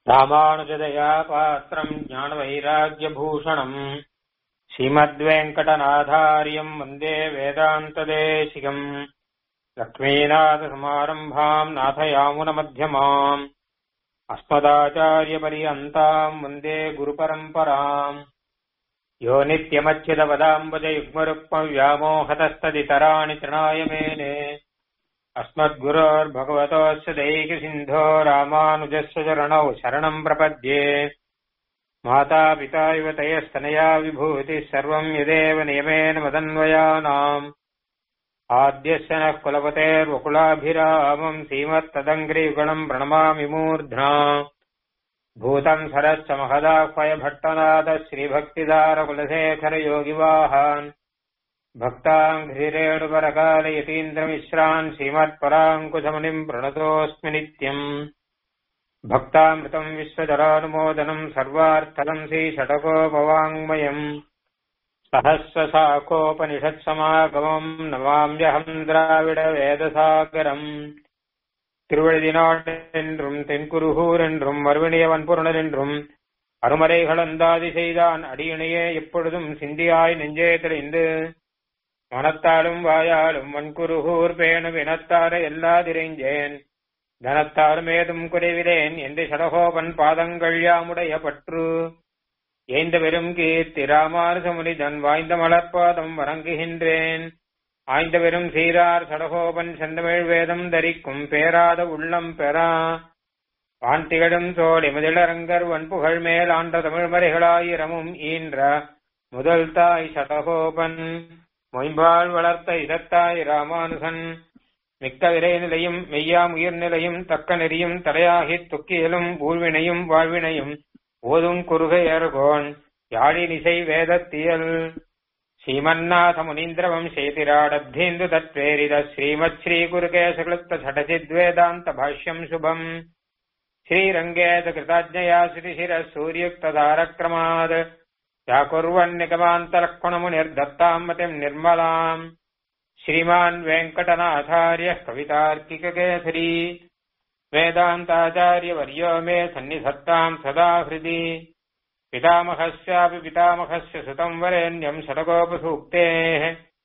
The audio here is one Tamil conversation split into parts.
ராமானுஜதயா பாத்திரம் ஞானவைராக்கியபூஷணம் ஸ்ரீமத்வேங்கடநாதாரியம் வந்தே வேதாந்ததேசிகம் லக்ஷ்மீநாதசமாரம்பாம் நாதயாமுனமத்தியமாம் अस्मदाचार्यपर्यन्ताम् वन्दे गुरुपरम्पराम् यो नित्यमच्युतपदाम्बुजयुग्मरुक्मव्यामोहतस्तदितराणि तृणाय मेने अस्मद्गुरोर्भगवतोऽस्य दैकसिन्धो रामानुजस्य चरणौ शरणम् प्रपद्ये मातापिता युवतयस्तनया विभूतिः सर्वम् यदेव नियमेन मदन्वयानाम् आद्यस्य नः कुलपतेर्वकुलाभिरामम् श्रीमत्तदङ्ग्रियुगणम् प्रणमामि मूर्ध्ना भूतम् सरश्च महदाह्वय भट्टनाथ श्रीभक्तिदारकुलशेखरयोगिवाहान् भक्ताम् ह्रीरेणुपरकालयतीन्द्रमिश्रान् श्रीमत्पराङ्कुशमुनिम् प्रणतोऽस्मि नित्यम् भक्तामृतम् विश्वजरानुमोदनम् सर्वार्थलम् श्रीषटकोपवाङ्मयम् सहस्रशाखोपनिषत्समागमम् नमाम्यहम् द्राविडवेदसागरम् திருவழுதினாடென்றும் தென்குருகூர் என்றும் மறுவினியவன் பொருணர் என்றும் அருமறைகளந்தாதி செய்தான் அடியினையே எப்பொழுதும் சிந்தியாய் நெஞ்சே தெளிந்து மனத்தாலும் வாயாலும் வன்குருகூர் பேணு வினத்தார எல்லாதிரைஞ்சேன் தனத்தாலும் ஏதும் குறைவிலேன் என்று சடகோபன் பாதங்கள் யாமுடைய பற்று ஏந்த பெரும் கீர்த்தி ராமானுசமுனிதன் வாய்ந்த மலர்பாதம் வணங்குகின்றேன் ஆய்ந்த பெரும் சீரார் சடகோபன் செந்தமிழ் வேதம் தரிக்கும் பேராத உள்ளம் பெறா வான் திகழும் தோழி முதலரங்கர் வன்புகழ் மேல் ஆண்ட தமிழ் மறைகளாயிரமும் ஈன்ற முதல் தாய் சடகோபன் மொயம்பால் வளர்த்த இதத்தாய் ராமானுசன் மிக்க விரை நிலையும் மெய்யாம் உயிர் நிலையும் தக்க நெறியும் தடையாகித் துக்கியலும் ஊழ்வினையும் வாழ்வினையும் ஓதும் குறுகையர்கோன் யாழி நிசை வேதத்தியல் श्रीमन्नाथ मुनीन्द्रवंशेतिराडब्धेन्दु तत्प्रेरित श्रीमत् श्रीगुरुकेशकृत्त छटचिद्वेदान्त भाष्यम् शुभम् श्रीरङ्गेत कृताज्ञया श्रीशिरः सूर्युक्तधारक्रमात् चाकुर्वन्निगमान्तलक्ष्मणमुनिर्दत्ताम् मतिम् निर्मलाम् श्रीमान् वेङ्कटनाथार्यः कवितार्किककेसरी वेदान्ताचार्यवर्यो मे सन्निधत्ताम् सदा हृदि पितामहस्यापि पितामहस्य सुतम् वरेण्यम् शतकोपसूक्तेः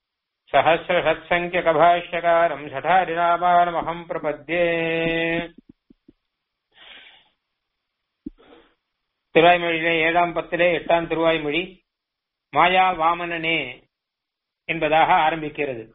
सहस्रषत्सङ्ख्यकभाष्यकारम् शठारिरामानमहम् प्रपद्ये திருவாய்மொழியிலே ஏழாம் பத்திலே எட்டாம் திருவாய்மொழி மாயா வாமனனே என்பதாக ஆரம்பிக்கிறது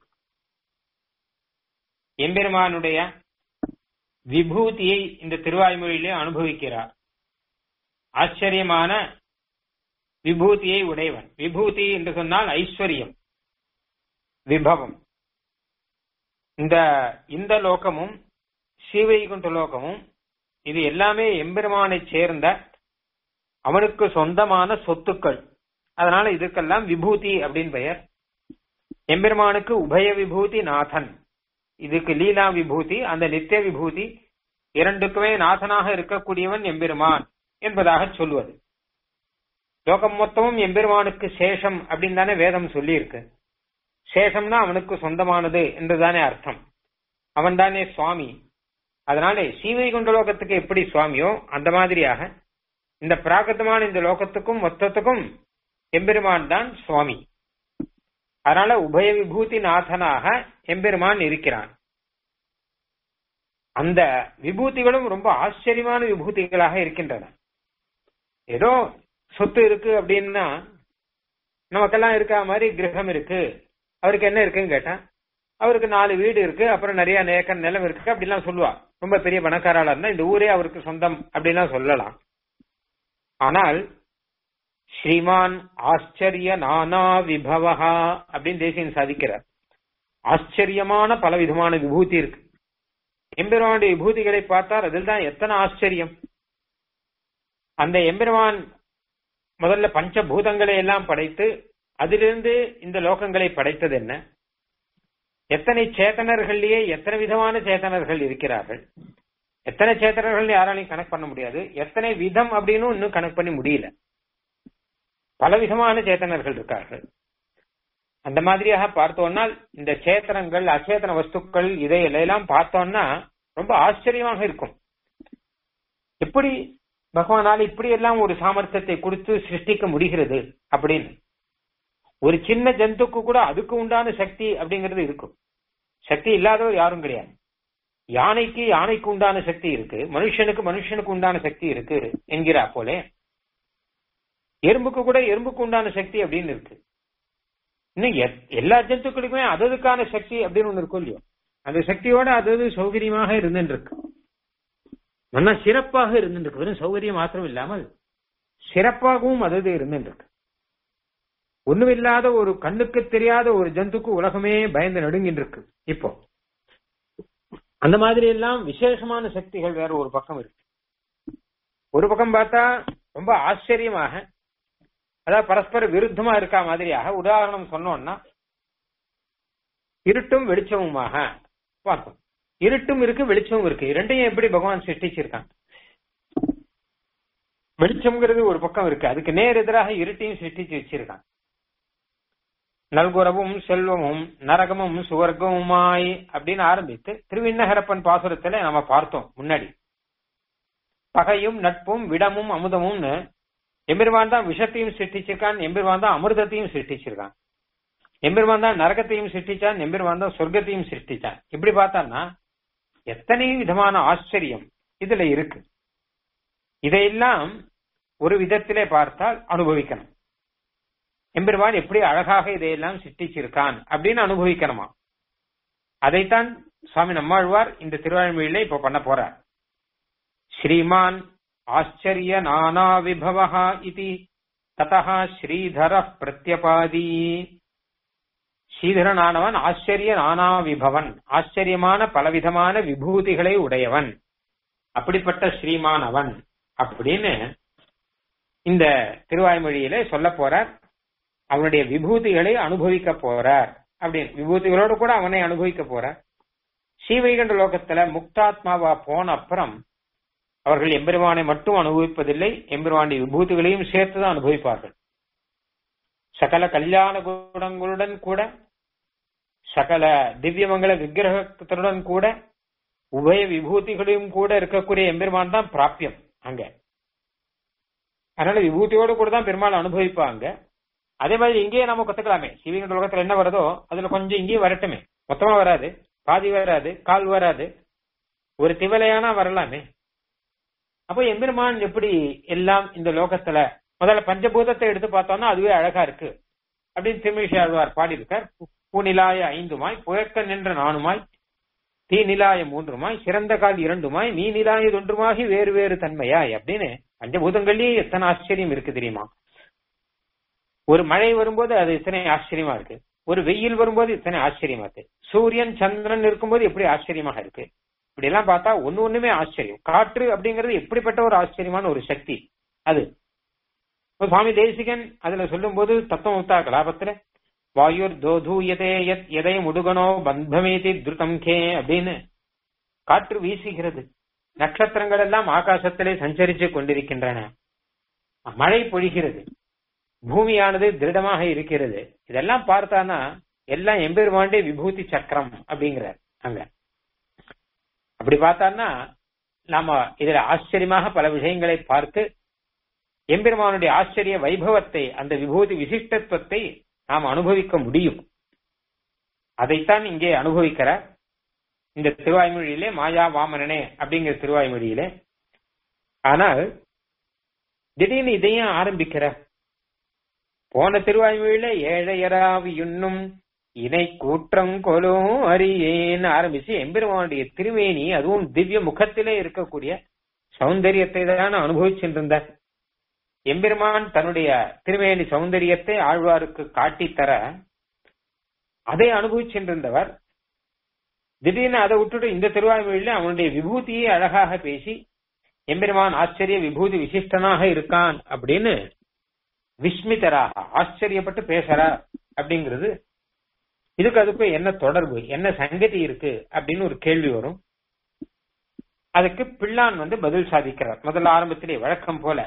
எம்பெருமானுடைய விபூதியை இந்த திருவாய்மொழியிலே அனுபவிக்கிறார் ஆச்சரியமான விபூதியை உடையவன் விபூதி என்று சொன்னால் ஐஸ்வர்யம் விபவம் இந்த இந்த லோகமும் ஸ்ரீவைகுண்ட லோகமும் இது எல்லாமே எம்பெருமானை சேர்ந்த அவனுக்கு சொந்தமான சொத்துக்கள் அதனால இதுக்கெல்லாம் விபூதி அப்படின்னு பெயர் எம்பெருமானுக்கு உபய விபூதி நாதன் இதுக்கு லீலா விபூதி அந்த நித்திய விபூதி இரண்டுக்குமே நாதனாக இருக்கக்கூடியவன் எம்பெருமான் என்பதாக சொல்வது லோகம் மொத்தமும் எம்பெருமானுக்கு சேஷம் அப்படின்னு தானே வேதம் சொல்லி இருக்கு சேஷம்னா அவனுக்கு சொந்தமானது என்றுதானே அர்த்தம் அவன் தானே சுவாமி அதனாலே சீவைகுண்ட லோகத்துக்கு எப்படி சுவாமியோ அந்த மாதிரியாக இந்த பிராகிருத்தமான இந்த லோகத்துக்கும் மொத்தத்துக்கும் எம்பெருமான் தான் சுவாமி அதனால உபய விபூதி நாதனாக எம்பெருமான் இருக்கிறான் அந்த விபூதிகளும் ரொம்ப ஆச்சரியமான விபூதிகளாக இருக்கின்றன ஏதோ சொத்து இருக்கு அப்படின்னா நமக்கெல்லாம் இருக்கா மாதிரி கிரகம் இருக்கு அவருக்கு என்ன இருக்குன்னு கேட்டா அவருக்கு நாலு வீடு இருக்கு அப்புறம் நிறைய நேக்கன் நிலம் இருக்கு அப்படிலாம் சொல்லுவா ரொம்ப பெரிய பணக்காராளா இருந்தா இந்த ஊரே அவருக்கு சொந்தம் அப்படின்லாம் சொல்லலாம் ஆனால் ஸ்ரீமான் ஆச்சரிய நானா விபவகா அப்படின்னு தேசியன் சாதிக்கிறார் ஆச்சரியமான பல விதமான விபூதி இருக்கு எம்பெருமானுடைய விபூதிகளை பார்த்தால் அதில் தான் எத்தனை ஆச்சரியம் அந்த எம்பெருமான் முதல்ல பஞ்சபூதங்களை எல்லாம் படைத்து அதிலிருந்து இந்த லோகங்களை படைத்தது என்ன எத்தனை சேத்தனர்கள்லயே எத்தனை விதமான சேத்தனர்கள் இருக்கிறார்கள் எத்தனை சேத்தனர்கள் யாராலையும் கணக்கு பண்ண முடியாது எத்தனை விதம் அப்படின்னு இன்னும் கணக்கு பண்ணி முடியல பல விதமான சேத்தனர்கள் இருக்கார்கள் அந்த மாதிரியாக பார்த்தோம்னா இந்த சேத்தனங்கள் அச்சேதன வஸ்துக்கள் இதையெல்லாம் பார்த்தோம்னா ரொம்ப ஆச்சரியமாக இருக்கும் எப்படி பகவானால இப்படி எல்லாம் ஒரு சாமர்த்தியத்தை கொடுத்து சிருஷ்டிக்க முடிகிறது அப்படின்னு ஒரு சின்ன ஜந்துக்கு கூட அதுக்கு உண்டான சக்தி அப்படிங்கிறது இருக்கும் சக்தி இல்லாதவர் யாரும் கிடையாது யானைக்கு யானைக்கு உண்டான சக்தி இருக்கு மனுஷனுக்கு மனுஷனுக்கு உண்டான சக்தி இருக்கு என்கிறா போலே எறும்புக்கு கூட எறும்புக்கு உண்டான சக்தி அப்படின்னு இருக்கு இன்னும் எல்லா ஜந்துக்களுக்குமே அததுக்கான சக்தி அப்படின்னு ஒண்ணு இருக்கும் இல்லையோ அந்த சக்தியோட அதது சௌகரியமாக இருந்துட்டு இருக்கு நல்லா சிறப்பாக இருந்துட்டு இருக்கு வெறும் சௌகரியம் மாத்திரம் இல்லாமல் சிறப்பாகவும் அதது இருந்துட்டு இருக்கு ஒண்ணுமில்லாத ஒரு கண்ணுக்கு தெரியாத ஒரு ஜந்துக்கு உலகமே பயந்து நடுங்கிட்டு இருக்கு இப்போ அந்த மாதிரி எல்லாம் விசேஷமான சக்திகள் வேற ஒரு பக்கம் இருக்கு ஒரு பக்கம் பார்த்தா ரொம்ப ஆச்சரியமாக அதாவது பரஸ்பர விருத்தமா இருக்கா மாதிரியாக உதாரணம் சொன்னோம்னா இருட்டும் வெளிச்சமுமாக பார்ப்போம் இருட்டும் இருக்கு வெளிச்சமும் இருக்கு இரண்டையும் எப்படி பகவான் சிருஷ்டிச்சிருக்கான் வெளிச்சம்ங்கிறது ஒரு பக்கம் இருக்கு அதுக்கு நேர் எதிராக இருட்டையும் சிருஷ்டிச்சு வச்சிருக்கான் நல்குறவும் செல்வமும் நரகமும் சுவர்க்கமுமாய் அப்படின்னு ஆரம்பித்து திருவிண்ணகரப்பன் பாசுரத்துல நம்ம பார்த்தோம் முன்னாடி பகையும் நட்பும் விடமும் அமுதமும்னு எம்பெருமான் தான் விஷத்தையும் சிருஷ்டிச்சிருக்கான் எம்பெருமான் தான் அமிர்தத்தையும் சிருஷ்டிச்சிருக்கான் எம்பெருமான் தான் நரகத்தையும் சிருஷ்டிச்சான் எம்பெருமான் தான் சொர்க்கத்தையும் சிருஷ்டிச்சான் இப்படி பார்த்தான்னா எத்தனை விதமான ஆச்சரியம் இதுல இருக்கு இதையெல்லாம் ஒரு விதத்திலே பார்த்தால் அனுபவிக்கணும் எம்பெருமான் எப்படி அழகாக இதையெல்லாம் சிருஷ்டிச்சிருக்கான் அப்படின்னு அனுபவிக்கணுமா அதைத்தான் சுவாமி நம்மாழ்வார் இந்த திருவாழ்மொழியில இப்ப பண்ண போறார் ஸ்ரீமான் ஆச்சரிய நானா விபவா இது ததா ஸ்ரீதர பிரத்யபாதி ஸ்ரீதரனானவன் ஆச்சரிய நானா விபவன் ஆச்சரியமான பலவிதமான விபூதிகளை உடையவன் அப்படிப்பட்ட ஸ்ரீமான் அவன் அப்படின்னு இந்த திருவாய்மொழியில சொல்ல போறார் அவனுடைய விபூதிகளை அனுபவிக்க போறார் அப்படின்னு விபூதிகளோடு கூட அவனை அனுபவிக்க போறார் ஸ்ரீவைகண்ட லோகத்துல முக்தாத்மாவா போன அப்புறம் அவர்கள் எம்பெருமானை மட்டும் அனுபவிப்பதில்லை எம்பெருமானுடைய விபூதிகளையும் சேர்த்துதான் அனுபவிப்பார்கள் சகல கல்யாண குணங்களுடன் கூட சகல திவ்யமங்கல விக்கிரகத்துடன் கூட உபய விபூதிகளையும் கூட இருக்கக்கூடிய எம்பெருமான் தான் பிராப்பியம் அங்க அதனால விபூதியோடு கூட தான் பெருமாள் அனுபவிப்பாங்க அதே மாதிரி இங்கேயே நம்ம கத்துக்கலாமே சிவகண்ட உலகத்துல என்ன வருதோ அதுல கொஞ்சம் இங்கேயும் வரட்டுமே மொத்தமா வராது பாதி வராது கால் வராது ஒரு திவலையானா வரலாமே அப்போ எம்பெருமான் எப்படி எல்லாம் இந்த லோகத்துல முதல்ல பஞ்சபூதத்தை எடுத்து பார்த்தோம்னா அதுவே அழகா இருக்கு அப்படின்னு திருமிஷி ஆழ்வார் பாடியிருக்கார் பூநிலாய ஐந்துமாய் புயக்க நின்ற நானுமாய் தீ நிலாய மூன்றுமாய் சிறந்த கால் இரண்டுமாய் நீ நிலாய ஒன்றுமாகி வேறு வேறு தன்மையாய் அப்படின்னு பஞ்சபூதங்கள்லயே எத்தனை ஆச்சரியம் இருக்கு தெரியுமா ஒரு மழை வரும்போது அது இத்தனை ஆச்சரியமா இருக்கு ஒரு வெயில் வரும்போது இத்தனை ஆச்சரியமா இருக்கு சூரியன் சந்திரன் இருக்கும்போது எப்படி ஆச்சரியமாக இருக்கு இப்படி எல்லாம் பார்த்தா ஒண்ணு ஒண்ணுமே ஆச்சரியம் காற்று அப்படிங்கிறது எப்படிப்பட்ட ஒரு ஆச்சரியமான ஒரு சக்தி அது சுவாமி தேசிகன் அதுல சொல்லும் போது தத்துவமுக்தா கலாபத்துல வாயுர் தோதூயதே எத் எதை முடுகனோ பந்தமேதி திருத்தம் கே அப்படின்னு காற்று வீசுகிறது நட்சத்திரங்கள் எல்லாம் ஆகாசத்திலே சஞ்சரித்து கொண்டிருக்கின்றன மழை பொழிகிறது பூமியானது திருடமாக இருக்கிறது இதெல்லாம் பார்த்தானா எல்லாம் எம்பெருமாண்டே விபூதி சக்கரம் அப்படிங்கிறார் அங்க அப்படி பார்த்தான்னா நாம இதுல ஆச்சரியமாக பல விஷயங்களை பார்த்து எம்பெருமானுடைய ஆச்சரிய வைபவத்தை அந்த விபூதி விசிஷ்டத்துவத்தை நாம் அனுபவிக்க முடியும் அதைத்தான் இங்கே அனுபவிக்கிறார் இந்த திருவாய்மொழியிலே மாயா வாமனனே அப்படிங்கிற திருவாய்மொழியிலே ஆனால் திடீர்னு இதையும் ஆரம்பிக்கிறார் போன திருவாய்மொழியில ஏழையராவியுண்ணும் இணை கூற்றம் கொலோ அறியேன்னு ஆரம்பிச்சு எம்பெருமானுடைய திருவேணி அதுவும் திவ்ய முகத்திலே இருக்கக்கூடிய சௌந்தரியத்தை தான் அனுபவிச்சுருந்தார் எம்பெருமான் தன்னுடைய திருவேணி சௌந்தரியத்தை ஆழ்வாருக்கு காட்டித்தர அதை அனுபவிச்சென்றிருந்தவர் திடீர்னு அதை விட்டுட்டு இந்த திருவாய்மொழியில அவனுடைய விபூதியை அழகாக பேசி எம்பெருமான் ஆச்சரிய விபூதி விசிஷ்டனாக இருக்கான் அப்படின்னு விஸ்மிதராக ஆச்சரியப்பட்டு பேசுறார் அப்படிங்கிறது இதுக்கு அதுக்கு என்ன தொடர்பு என்ன சங்கதி இருக்கு அப்படின்னு ஒரு கேள்வி வரும் அதுக்கு பிள்ளான் வந்து பதில் சாதிக்கிறார் முதல்ல ஆரம்பத்திலே வழக்கம் போல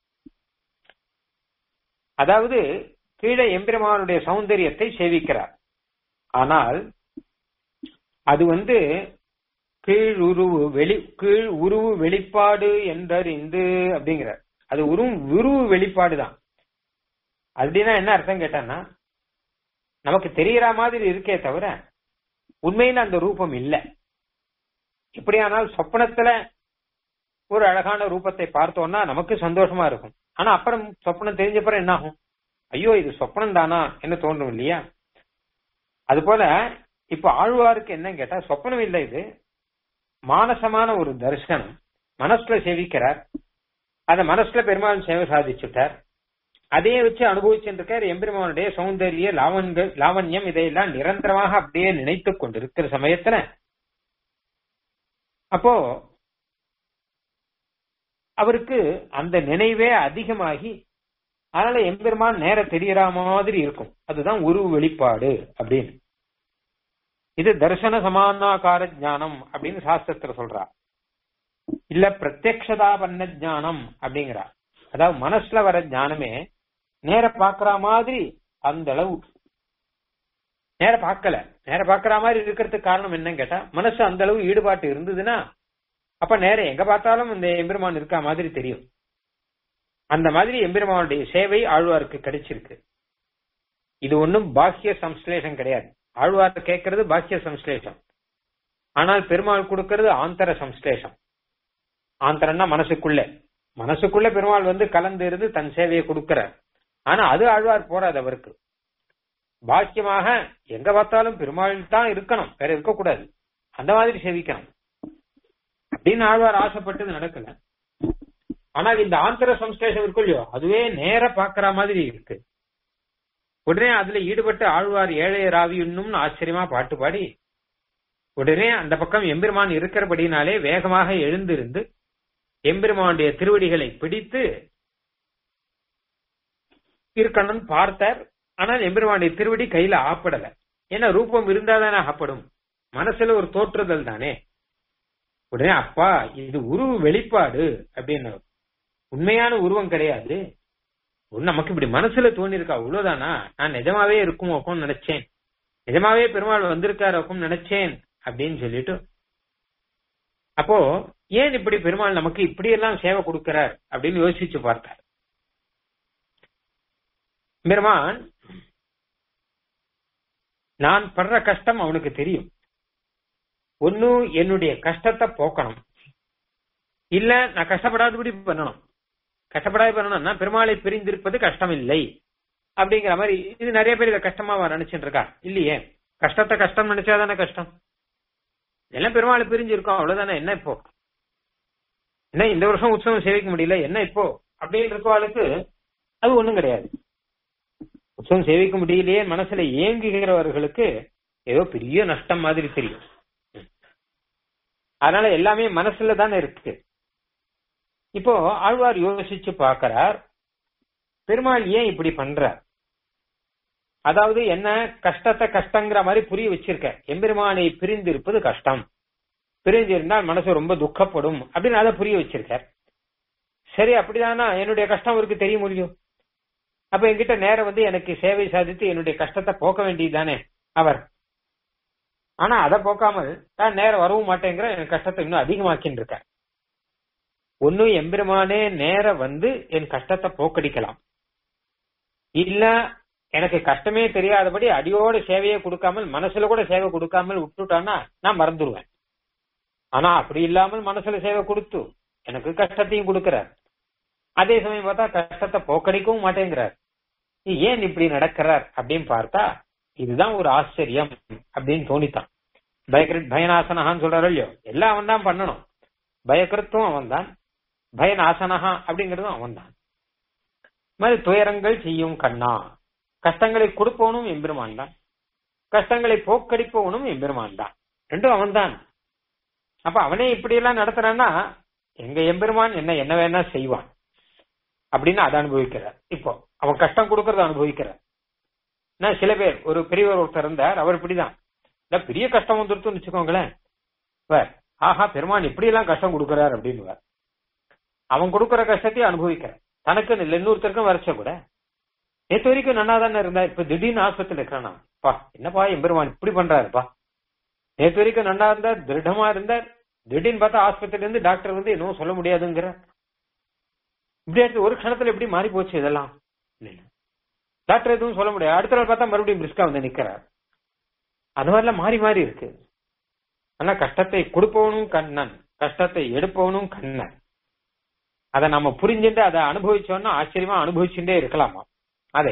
அதாவது கீழே எம்பெருமானுடைய சௌந்தரியத்தை சேவிக்கிறார் ஆனால் அது வந்து கீழ் உருவு வெளி கீழ் உருவு வெளிப்பாடு என்றறிந்து அப்படிங்கிறார் அது உருவ உருவு வெளிப்பாடு தான் அப்படின்னா என்ன அர்த்தம் கேட்டான்னா நமக்கு தெரியற மாதிரி இருக்கே தவிர உண்மையில அந்த ரூபம் இல்லை இப்படியானால் சொப்பனத்துல ஒரு அழகான ரூபத்தை பார்த்தோம்னா நமக்கு சந்தோஷமா இருக்கும் ஆனா அப்புறம் சொப்பனம் தெரிஞ்சப்பறம் என்ன ஆகும் ஐயோ இது சொப்பனம் தானா என்ன தோன்றும் இல்லையா அது போல இப்ப ஆழ்வாருக்கு என்ன கேட்டா சொப்பனம் இல்லை இது மானசமான ஒரு தரிசனம் மனசுல சேவிக்கிறார் அந்த மனசுல பெருமாள் சேவை சாதிச்சுட்டார் அதையே வச்சு அனுபவிச்சுட்டு இருக்கார் எம்பெருமானுடைய சௌந்தரிய லாவண்ய லாவண்யம் இதையெல்லாம் நிரந்தரமாக அப்படியே நினைத்து கொண்டிருக்கிற சமயத்துல அப்போ அவருக்கு அந்த நினைவே அதிகமாகி அதனால எம்பெருமான் நேர தெரியற மாதிரி இருக்கும் அதுதான் உருவ வெளிப்பாடு அப்படின்னு இது தர்சன சமானாகார ஜானம் அப்படின்னு சாஸ்திரத்துல சொல்றா இல்ல பிரத்யக்ஷதாபன்ன ஜானம் அப்படிங்கிறா அதாவது மனசுல வர ஞானமே நேர பாக்குற மாதிரி அந்த அளவு நேர பார்க்கல நேர பாக்குற மாதிரி இருக்கிறதுக்கு காரணம் என்னன்னு கேட்டா மனசு அந்த அளவு ஈடுபாட்டு இருந்ததுன்னா அப்ப நேரம் எங்க பார்த்தாலும் இந்த எம்பெருமான் இருக்கா மாதிரி தெரியும் அந்த மாதிரி எம்பெருமானுடைய சேவை ஆழ்வாருக்கு கிடைச்சிருக்கு இது ஒன்றும் பாக்கிய சம்ஸ்லேஷம் கிடையாது ஆழ்வார் கேட்கறது பாக்கிய சம்ஸ்லேஷம் ஆனால் பெருமாள் கொடுக்கறது ஆந்தர சம்ஸ்லேஷம் ஆந்தரம்னா மனசுக்குள்ள மனசுக்குள்ள பெருமாள் வந்து கலந்து இருந்து தன் சேவையை கொடுக்கிறார் ஆனா அது ஆழ்வார் போறாது அவருக்கு பாக்கியமாக எங்க பார்த்தாலும் பெருமாள் தான் இருக்கணும் வேற இருக்கக்கூடாது அந்த மாதிரி சேவிக்கணும் அப்படின்னு ஆழ்வார் ஆசைப்பட்டது நடக்கல ஆனால் இந்த ஆந்தர சம்ஸ்லேஷம் இருக்கு இல்லையோ அதுவே நேர பாக்குற மாதிரி இருக்கு உடனே அதுல ஈடுபட்டு ஆழ்வார் ஏழை ராவியுன்னும் ஆச்சரியமா பாட்டு பாடி உடனே அந்த பக்கம் எம்பெருமான் இருக்கிறபடினாலே வேகமாக எழுந்திருந்து எம்பெருமானுடைய திருவடிகளை பிடித்து இருக்கணும்னு பார்த்தார் ஆனால் எம்பெருமானுடைய திருவடி கையில ஆப்படல ஏன்னா ரூபம் இருந்தாதானே ஆப்படும் மனசுல ஒரு தோற்றுதல் தானே உடனே அப்பா இது உருவ வெளிப்பாடு அப்படின்னு உண்மையான உருவம் கிடையாது நமக்கு இப்படி மனசுல தோணி இருக்கா அவ்வளவுதானா நான் நிஜமாவே இருக்கும் வைக்கும் நினைச்சேன் நிஜமாவே பெருமாள் வந்திருக்காரு வைக்கும் நினைச்சேன் அப்படின்னு சொல்லிட்டு அப்போ ஏன் இப்படி பெருமாள் நமக்கு இப்படி எல்லாம் சேவை கொடுக்கிறார் அப்படின்னு யோசிச்சு பார்த்தார் பெருமான் நான் படுற கஷ்டம் அவனுக்கு தெரியும் ஒன்னு என்னுடைய கஷ்டத்தை போக்கணும் இல்ல நான் கஷ்டப்படாதபடி பண்ணணும் கஷ்டப்படாத பண்ணணும்னா பெருமாளை பிரிந்திருப்பது கஷ்டம் இல்லை அப்படிங்கிற மாதிரி இது நிறைய பேர் இதை கஷ்டமா நினைச்சிட்டு இருக்கா இல்லையே கஷ்டத்தை கஷ்டம் நினைச்சாதானே கஷ்டம் எல்லாம் பெருமாளை பிரிஞ்சிருக்கோம் அவ்வளவுதானே என்ன இப்போ என்ன இந்த வருஷம் உற்சவம் சேவிக்க முடியல என்ன இப்போ அப்படின்னு இருக்கவாளுக்கு அது ஒண்ணும் கிடையாது உற்சவம் சேவிக்க முடியலையே மனசுல ஏங்குகிறவர்களுக்கு ஏதோ பெரிய நஷ்டம் மாதிரி தெரியும் அதனால எல்லாமே மனசுல தானே இருக்கு இப்போ ஆழ்வார் யோசிச்சு பார்க்கிறார் பெருமாள் ஏன் இப்படி பண்றார் அதாவது என்ன கஷ்டத்தை கஷ்டங்கிற மாதிரி புரிய வச்சிருக்க எம்பெருமானை பிரிந்து இருப்பது கஷ்டம் பிரிஞ்சு இருந்தால் மனசு ரொம்ப துக்கப்படும் அப்படின்னு அதை புரிய வச்சிருக்கார் சரி அப்படிதானா என்னுடைய கஷ்டம் அவருக்கு தெரிய முடியும் அப்ப என்கிட்ட நேரம் வந்து எனக்கு சேவை சாதித்து என்னுடைய கஷ்டத்தை போக்க வேண்டியதுதானே அவர் ஆனா அதை போக்காமல் தான் நேரம் வரவும் மாட்டேங்கிற என் கஷ்டத்தை இன்னும் அதிகமாக்கின்னு இருக்க ஒன்னும் எம்பெருமானே நேர வந்து என் கஷ்டத்தை போக்கடிக்கலாம் இல்ல எனக்கு கஷ்டமே தெரியாதபடி அடியோட சேவையை கொடுக்காமல் மனசுல கூட சேவை கொடுக்காமல் விட்டுட்டான்னா நான் மறந்துடுவேன் ஆனா அப்படி இல்லாமல் மனசுல சேவை கொடுத்து எனக்கு கஷ்டத்தையும் கொடுக்கிறார் அதே சமயம் பார்த்தா கஷ்டத்தை போக்கடிக்கவும் மாட்டேங்கிறார் ஏன் இப்படி நடக்கிறார் அப்படின்னு பார்த்தா இதுதான் ஒரு ஆச்சரியம் அப்படின்னு தோணித்தான் பயக்கிருத் பயநாசனஹான்னு சொல்றாரு இல்லையோ எல்லாம் அவன் தான் பண்ணணும் பயக்கிருத்தும் அவன் தான் பயநாசனஹா அப்படிங்கிறதும் அவன் தான் மாதிரி துயரங்கள் செய்யும் கண்ணா கஷ்டங்களை கொடுப்பவனும் எம்பெருமான் தான் கஷ்டங்களை போக்கடிப்பவனும் எம்பெருமான் தான் ரெண்டும் அவன் தான் அப்ப அவனே இப்படி எல்லாம் நடத்துறான்னா எங்க எம்பெருமான் என்ன என்ன வேணா செய்வான் அப்படின்னு அதை அனுபவிக்கிறார் இப்போ அவன் கஷ்டம் கொடுக்கறத அனுபவிக்கிறார் நான் சில பேர் ஒரு பெரியவர் ஒருத்தர் இருந்தார் அவர் இப்படிதான் இல்ல பெரிய கஷ்டம் வந்துருத்துன்னு வச்சுக்கோங்களேன் ஆஹா பெருமான் எப்படி எல்லாம் கஷ்டம் கொடுக்கறார் அப்படின்னு அவன் கொடுக்கற கஷ்டத்தையும் அனுபவிக்கிறார் தனக்கு இல்ல இன்னொருத்தருக்கும் வரைச்ச கூட நேற்று வரைக்கும் நன்னா தானே இருந்தா இப்ப திடீர்னு ஆஸ்பத்திரியில் இருக்கிறானா பா என்னப்பா எம்பெருமான் இப்படி பண்றாருப்பா நேற்று வரைக்கும் நன்னா இருந்தார் திருடமா இருந்தார் திடீர்னு பார்த்தா ஆஸ்பத்திரியில இருந்து டாக்டர் வந்து என்னவோ சொல்ல முடியாதுங்கிற இப்படி எடுத்து ஒரு க்ஷணத்துல எப்படி மாறி போச்சு இதெல்லாம் டாக்டர் எதுவும் சொல்ல முடியாது அடுத்த நாள் பார்த்தா மறுபடியும் பிரிஸ்கா வந்து நிக்கிறார் அது மாதிரிலாம் மாறி மாறி இருக்கு ஆனா கஷ்டத்தை கொடுப்பவனும் கண்ணன் கஷ்டத்தை எடுப்பவனும் கண்ணன் அதை நம்ம புரிஞ்சுட்டு அதை அனுபவிச்சோம்னா ஆச்சரியமா அனுபவிச்சுட்டே இருக்கலாமா அதை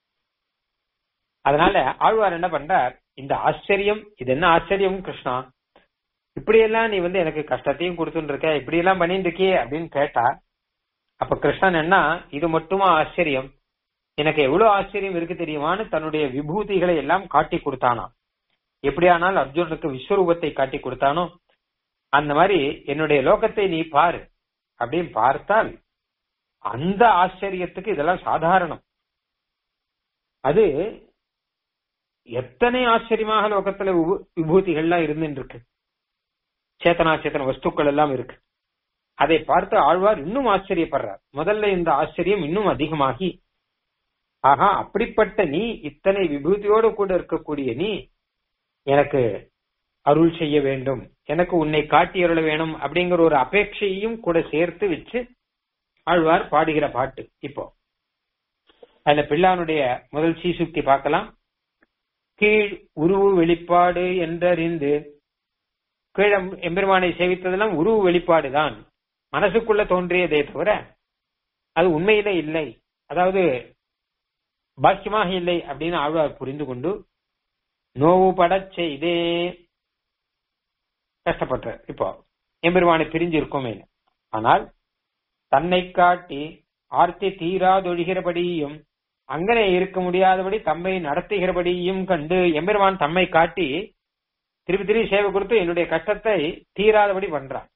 அதனால ஆழ்வார் என்ன பண்றார் இந்த ஆச்சரியம் இது என்ன ஆச்சரியம் கிருஷ்ணா இப்படியெல்லாம் நீ வந்து எனக்கு கஷ்டத்தையும் கொடுத்துட்டு இருக்க இப்படி எல்லாம் பண்ணிட்டு இருக்கியே அப்படின்னு கேட்டா அப்ப கிருஷ்ணன் என்ன இது மட்டுமா ஆச்சரியம் எனக்கு எவ்வளவு ஆச்சரியம் இருக்கு தெரியுமான்னு தன்னுடைய விபூதிகளை எல்லாம் காட்டி கொடுத்தானா எப்படியானால் அர்ஜுனனுக்கு விஸ்வரூபத்தை காட்டி கொடுத்தானோ அந்த மாதிரி என்னுடைய லோகத்தை நீ பாரு அப்படின்னு பார்த்தால் அந்த ஆச்சரியத்துக்கு இதெல்லாம் சாதாரணம் அது எத்தனை ஆச்சரியமாக லோகத்துல விபூ- விபூதிகள்லாம் இருந்துட்டு இருக்கு சேத்தனா சேத்தன வஸ்துக்கள் எல்லாம் இருக்கு அதை பார்த்து ஆழ்வார் இன்னும் ஆச்சரியப்படுறார் முதல்ல இந்த ஆச்சரியம் இன்னும் அதிகமாகி ஆஹா அப்படிப்பட்ட நீ இத்தனை விபூதியோடு கூட இருக்கக்கூடிய நீ எனக்கு அருள் செய்ய வேண்டும் எனக்கு உன்னை காட்டி அருள வேணும் அப்படிங்கிற ஒரு அபேட்சையும் கூட சேர்த்து வச்சு ஆழ்வார் பாடுகிற பாட்டு இப்போ அதுல பிள்ளானுடைய முதல் சீசுக்தி பார்க்கலாம் கீழ் உருவு வெளிப்பாடு என்றறிந்து கீழ எம்பெருமானை சேவித்ததெல்லாம் உருவு வெளிப்பாடுதான் மனசுக்குள்ள தோன்றியதே தவிர அது உண்மையில இல்லை அதாவது பாக்கியமாக இல்லை அப்படின்னு ஆழ்வார் புரிந்து கொண்டு நோவு படச் செய்தே கஷ்டப்பட்டார் இப்போ எம்பெருமானை பிரிஞ்சு இருக்கோமே ஆனால் தன்னை காட்டி ஆர்த்தி தீராதொழிகிறபடியும் அங்கனே இருக்க முடியாதபடி தம்மை நடத்துகிறபடியும் கண்டு எம்பெருமான் தம்மை காட்டி திருப்பி திருப்பி சேவை கொடுத்து என்னுடைய கஷ்டத்தை தீராதபடி பண்றான்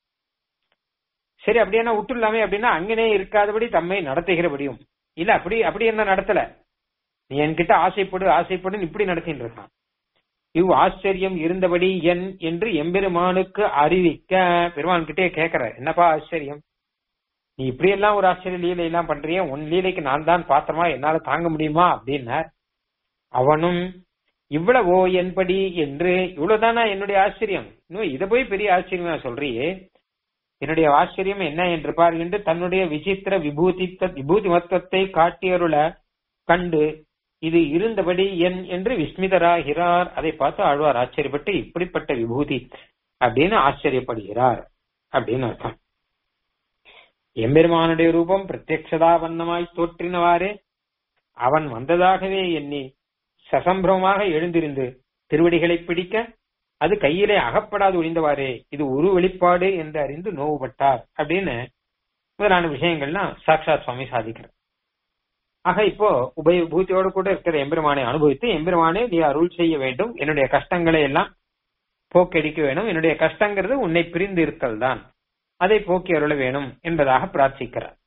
சரி அப்படி என்ன விட்டுலாமே அப்படின்னா அங்கனே இருக்காதபடி தம்மை நடத்துகிறபடியும் இல்ல அப்படி அப்படி என்ன நடத்தல நீ என்கிட்ட ஆசைப்படு ஆசைப்படுன்னு இப்படி நடத்திட்டு இருக்கான் இவ் ஆச்சரியம் இருந்தபடி என் என்று எம்பெருமானுக்கு அறிவிக்க பெருமான் கிட்டே கேக்குற என்னப்பா ஆச்சரியம் நீ இப்படி எல்லாம் ஒரு ஆச்சரிய லீலை எல்லாம் பண்றிய உன் லீலைக்கு நான் தான் பாத்திரமா என்னால தாங்க முடியுமா அப்படின்னார் அவனும் இவ்வளவோ என்படி என்று இவ்வளவுதானா என்னுடைய ஆச்சரியம் இன்னும் இதை போய் பெரிய ஆச்சரியமா சொல்றியே என்னுடைய ஆச்சரியம் என்ன என்று பாருகின்ற தன்னுடைய விசித்திர விபூதி விபூதி மத்துவத்தை காட்டியருள கண்டு இது இருந்தபடி என் என்று விஸ்மிதராகிறார் அதை பார்த்து ஆழ்வார் ஆச்சரியப்பட்டு இப்படிப்பட்ட விபூதி அப்படின்னு ஆச்சரியப்படுகிறார் அப்படின்னு அர்த்தம் எம்பெருமானுடைய ரூபம் பிரத்யக்ஷதா வண்ணமாய் தோற்றினவாறே அவன் வந்ததாகவே எண்ணி சசம்பிரமமாக எழுந்திருந்து திருவடிகளை பிடிக்க அது கையிலே அகப்படாது ஒழிந்தவாறே இது ஒரு வெளிப்பாடு என்று அறிந்து நோவுபட்டார் அப்படின்னு முதலான விஷயங்கள்லாம் சாட்சாத் சுவாமி சாதிக்கிறார் ஆக இப்போ உபயபூத்தியோடு கூட இருக்கிற எம்பெருமானை அனுபவித்து எம்பெருமானே நீ அருள் செய்ய வேண்டும் என்னுடைய கஷ்டங்களை எல்லாம் போக்கடிக்க வேணும் என்னுடைய கஷ்டங்கிறது உன்னை பிரிந்து இருத்தல் தான் அதை போக்கி அருள வேணும் என்பதாக பிரார்த்திக்கிறார்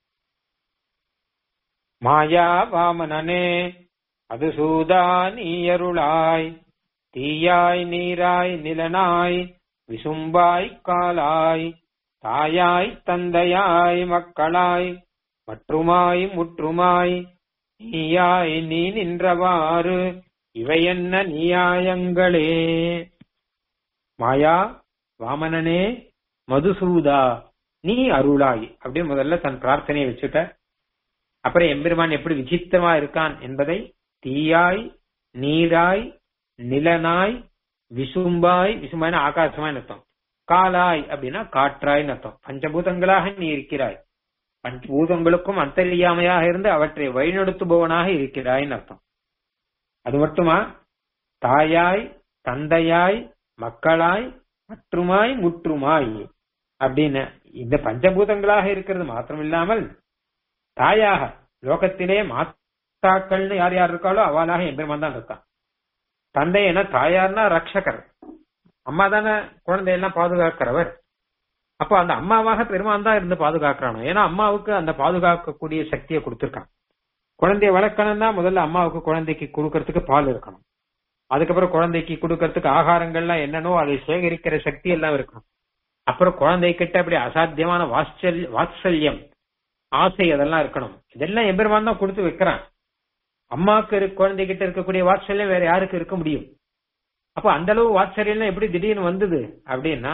மாயா வாமனனே அது சூதா நீ அருளாய் தீயாய் நீராய் நிலனாய் விசும்பாய் காலாய் தாயாய் தந்தையாய் மக்களாய் மற்றுமாய் முற்றுமாய் நீயாய் நீ நின்றவாறு இவை என்ன நியாயங்களே மாயா வாமனனே மதுசூதா நீ அருளாய் அப்படின்னு முதல்ல தன் பிரார்த்தனையை வச்சுட்ட அப்புறம் எம்பெருமான் எப்படி விசித்திரமா இருக்கான் என்பதை தீயாய் நீராய் நிலனாய் விசும்பாய் விசும்பாய்னா ஆகாசமாய் அர்த்தம் காலாய் அப்படின்னா காற்றாய் அர்த்தம் பஞ்சபூதங்களாக நீ இருக்கிறாய் பஞ்சபூதங்களுக்கும் அந்தரியாமையாக இருந்து அவற்றை வழிநடத்துபவனாக இருக்கிறாய்னு அர்த்தம் அது மட்டுமா தாயாய் தந்தையாய் மக்களாய் மற்றுமாய் முற்றுமாய் அப்படின்னு இந்த பஞ்சபூதங்களாக இருக்கிறது மாத்திரம் இல்லாமல் தாயாக லோகத்திலே மாத்தாக்கள்னு யார் யார் இருக்காளோ அவளாக எம்பெருமான் தான் இருக்கான் தந்தை என்ன தாயார்னா ரக்ஷகர் அம்மா தானே குழந்தையெல்லாம் பாதுகாக்கிறவர் அப்போ அந்த அம்மாவாக பெருமான் தான் இருந்து பாதுகாக்கிறானோ ஏன்னா அம்மாவுக்கு அந்த பாதுகாக்கக்கூடிய சக்தியை கொடுத்திருக்கான் குழந்தைய வளர்க்கணும்னா முதல்ல அம்மாவுக்கு குழந்தைக்கு கொடுக்கறதுக்கு பால் இருக்கணும் அதுக்கப்புறம் குழந்தைக்கு கொடுக்கறதுக்கு ஆகாரங்கள்லாம் என்னன்னோ அதை சேகரிக்கிற சக்தி எல்லாம் இருக்கணும் அப்புறம் குழந்தை கிட்ட அப்படி அசாத்தியமான வாத்சல் வாத்சல்யம் ஆசை அதெல்லாம் இருக்கணும் இதெல்லாம் எம்பெருமான் தான் கொடுத்து வைக்கிறான் அம்மாவுக்கு இருக்க குழந்தைகிட்ட இருக்கக்கூடிய வாத்சல்யம் வேற யாருக்கு இருக்க முடியும் அப்ப அந்த அளவு வாத்சல்யம் எப்படி திடீர்னு வந்தது அப்படின்னா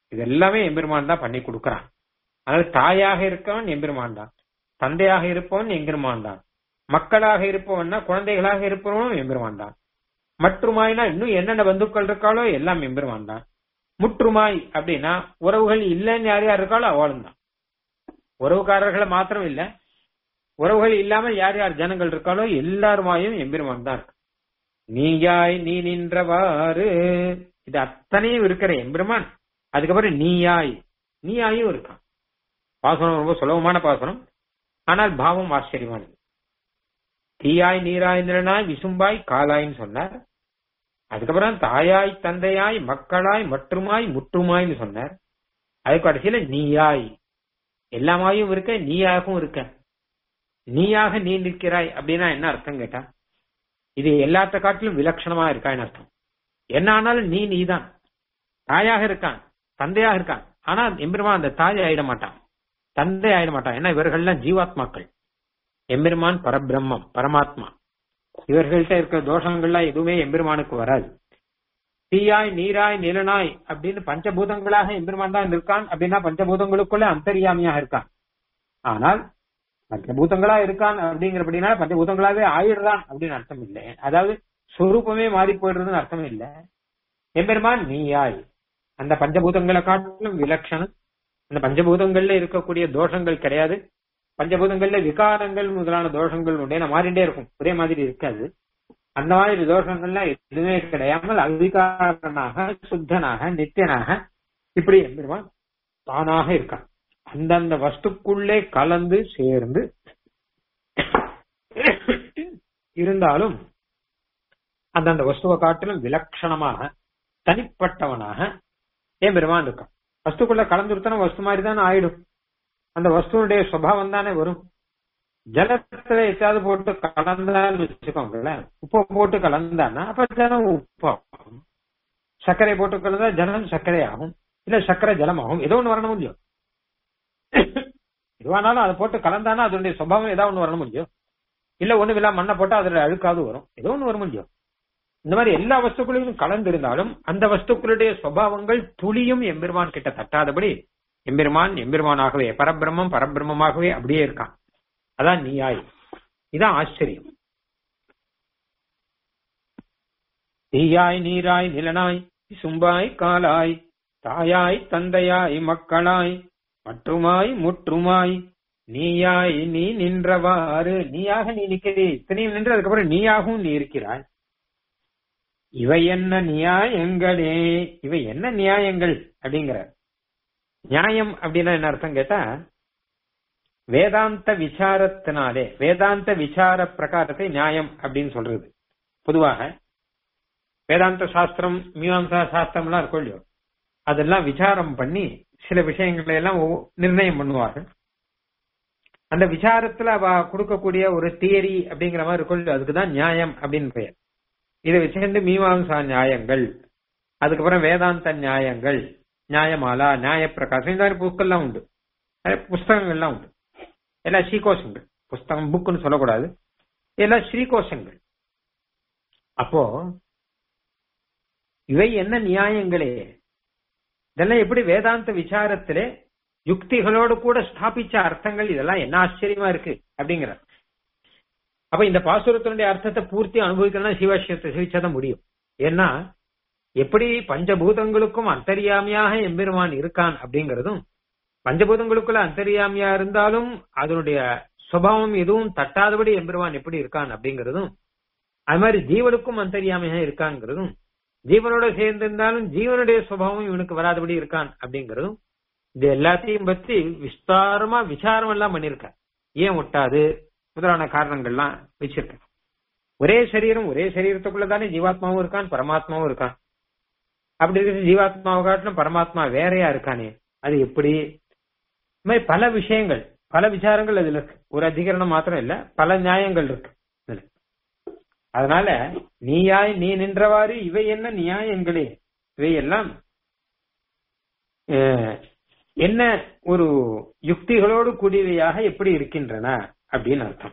இது எல்லாமே எம்பெருமான் தான் பண்ணி கொடுக்கறான் அதாவது தாயாக இருக்கவன் எம்பெருமான் தான் தந்தையாக இருப்பவன் எம்பெருமான் தான் மக்களாக இருப்பவன்னா குழந்தைகளாக இருப்பவனும் எம்பெருமான் தான் மற்றுமாய்னா இன்னும் என்னென்ன பந்துக்கள் இருக்காளோ எல்லாம் எம்பெருமான் தான் முற்றுமாய் அப்படின்னா உறவுகள் இல்லைன்னு யார் யார் இருக்காளோ அவளும் தான் உறவுக்காரர்களை மாத்திரம் இல்ல உறவுகள் இல்லாமல் யார் யார் ஜனங்கள் இருக்காளோ எல்லாருமாயும் எம்பெருமான் தான் இருக்கு நீயாய் நீ நின்றவாறு இது அத்தனையும் இருக்கிற எம்பெருமான் அதுக்கப்புறம் நீயாய் நீயாயும் இருக்கான் பாசனம் ரொம்ப சுலபமான பாசனம் ஆனால் பாவம் ஆச்சரியமானது தீயாய் நீராய் நிலனாய் விசும்பாய் காலாய்ன்னு சொன்னார் அதுக்கப்புறம் தாயாய் தந்தையாய் மக்களாய் மற்றுமாய் முற்றுமாய்னு சொன்னார் அதுக்கு கடைசியில நீயாய் எல்லாமாயும் இருக்க நீயாகவும் இருக்க நீயாக நீ நிற்கிறாய் அப்படின்னா என்ன அர்த்தம் கேட்டா இது எல்லாத்த காட்டிலும் விலட்சணமா இருக்கான்னு அர்த்தம் என்ன ஆனாலும் நீ நீதான் தாயாக இருக்கான் தந்தையாக இருக்கான் ஆனா எம்பெருமான் அந்த தாய் ஆயிட மாட்டான் தந்தை ஆயிட மாட்டான் ஏன்னா இவர்கள்லாம் ஜீவாத்மாக்கள் எம்பெருமான் பரபிரம்மம் பரமாத்மா இவர்கள்ட்ட இருக்கிற தோஷங்கள்லாம் எதுவுமே எம்பெருமானுக்கு வராது தீயாய் நீராய் நிலனாய் அப்படின்னு பஞ்சபூதங்களாக எம்பெருமான் தான் இருக்கான் அப்படின்னா பஞ்சபூதங்களுக்குள்ள அந்தரியாமியாக இருக்கான் ஆனால் பஞ்சபூதங்களா இருக்கான் அப்படிங்கிறபடினால பஞ்சபூதங்களாவே ஆயிடுறான் அப்படின்னு அர்த்தம் இல்லை அதாவது சொரூபமே மாறி போயிடுறதுன்னு அர்த்தம் இல்லை எம்பெருமான் நீயாய் அந்த பஞ்சபூதங்களை காட்டிலும் விலட்சணம் அந்த பஞ்சபூதங்கள்ல இருக்கக்கூடிய தோஷங்கள் கிடையாது பஞ்சபூதங்கள்ல விகாரங்கள் முதலான தோஷங்கள் உண்டு மாறிண்டே இருக்கும் ஒரே மாதிரி இருக்காது அந்த மாதிரி தோஷங்கள்லாம் எதுவுமே கிடையாமல் அவிகாரனாக சுத்தனாக நித்தியனாக இப்படி எம்பெருமான் தானாக இருக்கான் அந்தந்த வஸ்துக்குள்ளே கலந்து சேர்ந்து இருந்தாலும் அந்தந்த வஸ்துவை காட்டிலும் விலட்சணமாக தனிப்பட்டவனாக ஏன் பெருமான் இருக்கான் வஸ்துக்குள்ள கலந்துருத்தன வஸ்து மாதிரி தானே ஆயிடும் அந்த வஸ்துனுடைய சுபாவம் தானே வரும் ஜலத்துல எச்சாவது போட்டு கலந்தான்னு வச்சுக்கோங்களேன் உப்பை போட்டு கலந்தான்னா அப்ப ஜலம் உப்பாகும் சர்க்கரை போட்டு கலந்தா ஜலம் சர்க்கரை ஆகும் இல்ல சர்க்கரை ஜலம் ஆகும் ஏதோ ஒண்ணு வரணும் இல்லையோ எதுவானாலும் அதை போட்டு கலந்தானா அதனுடைய சுபாவம் ஏதாவது ஒண்ணு வரணும் இல்லையோ இல்ல ஒண்ணு இல்ல மண்ணை போட்டா அதுல அழுக்காது வரும் ஏதோ ஒண்ணு வரும் இல்லையோ இந்த மாதிரி எல்லா வஸ்துக்களிலும் கலந்திருந்தாலும் அந்த வஸ்துக்களுடைய சுபாவங்கள் துளியும் எம்பெருமான் கிட்ட தட்டாதபடி எம்பெருமான் எம்பெருமானாகவே பரபிரம்மம் பரபிரம்மமாகவே அப்படியே இருக்கான் அதான் நீயாய் இதான் ஆச்சரியம் தீயாய் நீராய் நிலனாய் சும்பாய் காலாய் தாயாய் தந்தையாய் மக்களாய் மற்றுமாய் முற்றுமாய் நீயாய் நீ நின்றவாறு நீயாக நீ நிற்கிறே இத்தனையும் நின்று அதுக்கப்புறம் நீயாகவும் நீ இருக்கிறாய் இவை என்ன நியாயங்களே இவை என்ன நியாயங்கள் அப்படிங்கிற நியாயம் அப்படின்னா என்ன அர்த்தம் கேட்டா வேதாந்த விசாரத்தினாலே வேதாந்த விசார பிரகாரத்தை நியாயம் அப்படின்னு சொல்றது பொதுவாக வேதாந்த சாஸ்திரம் மீமாம்சா சாஸ்திரம் எல்லாம் இருக்கும் இல்லையோ அதெல்லாம் விசாரம் பண்ணி சில விஷயங்களை எல்லாம் நிர்ணயம் பண்ணுவார்கள் அந்த விசாரத்துல அவ கொடுக்கக்கூடிய ஒரு தியரி அப்படிங்கிற மாதிரி இருக்கும் அதுக்குதான் நியாயம் அப்படின்னு பெயர் இதை வச்சுட்டு மீமாம்சா நியாயங்கள் அதுக்கப்புறம் வேதாந்த நியாயங்கள் நியாயமாலா நியாய பிரகாசம் இந்த மாதிரி புக்கெல்லாம் உண்டு புஸ்தகங்கள்லாம் உண்டு எல்லாம் ஸ்ரீகோஷங்கள் புஸ்தகம் புக்குன்னு சொல்லக்கூடாது எல்லாம் ஸ்ரீகோஷங்கள் அப்போ இவை என்ன நியாயங்களே இதெல்லாம் எப்படி வேதாந்த விசாரத்திலே யுக்திகளோடு கூட ஸ்தாபிச்ச அர்த்தங்கள் இதெல்லாம் என்ன ஆச்சரியமா இருக்கு அப்படிங்கிற அப்ப இந்த பாசுரத்தினுடைய அர்த்தத்தை பூர்த்தி அனுபவிக்கணும்னா சிவாசியத்தை சிவிச்சாதான் முடியும் ஏன்னா எப்படி பஞ்சபூதங்களுக்கும் அந்தரியாமியாக எம்பெருமான் இருக்கான் அப்படிங்கறதும் பஞ்சபூதங்களுக்குள்ள அந்தரியாமியா இருந்தாலும் அதனுடைய சுபாவம் எதுவும் தட்டாதபடி எம்பெருமான் எப்படி இருக்கான் அப்படிங்கறதும் அது மாதிரி ஜீவனுக்கும் அந்தரியாமையாக இருக்கான்ங்கிறதும் ஜீவனோட சேர்ந்து இருந்தாலும் ஜீவனுடைய சுபாவம் இவனுக்கு வராதபடி இருக்கான் அப்படிங்கறதும் இது எல்லாத்தையும் பத்தி விஸ்தாரமா விசாரம் எல்லாம் பண்ணிருக்க ஏன் ஒட்டாது முதலான காரணங்கள்லாம் வச்சிருக்க ஒரே சரீரம் ஒரே சரீரத்துக்குள்ள தானே ஜீவாத்மாவும் இருக்கான் பரமாத்மாவும் இருக்கான் அப்படி இருக்கிற ஜீவாத்மாவை காட்டிலும் பரமாத்மா வேறையா இருக்கானே அது எப்படி இந்த மாதிரி பல விஷயங்கள் பல விசாரங்கள் அதுல இருக்கு ஒரு அதிகரணம் மாத்திரம் இல்ல பல நியாயங்கள் இருக்கு இதுல அதனால நீயாய் நீ நின்றவாறு இவை என்ன நியாயங்களே இவை எல்லாம் என்ன ஒரு யுக்திகளோடு கூடியவையாக எப்படி இருக்கின்றன அப்படின்னு அர்த்தம்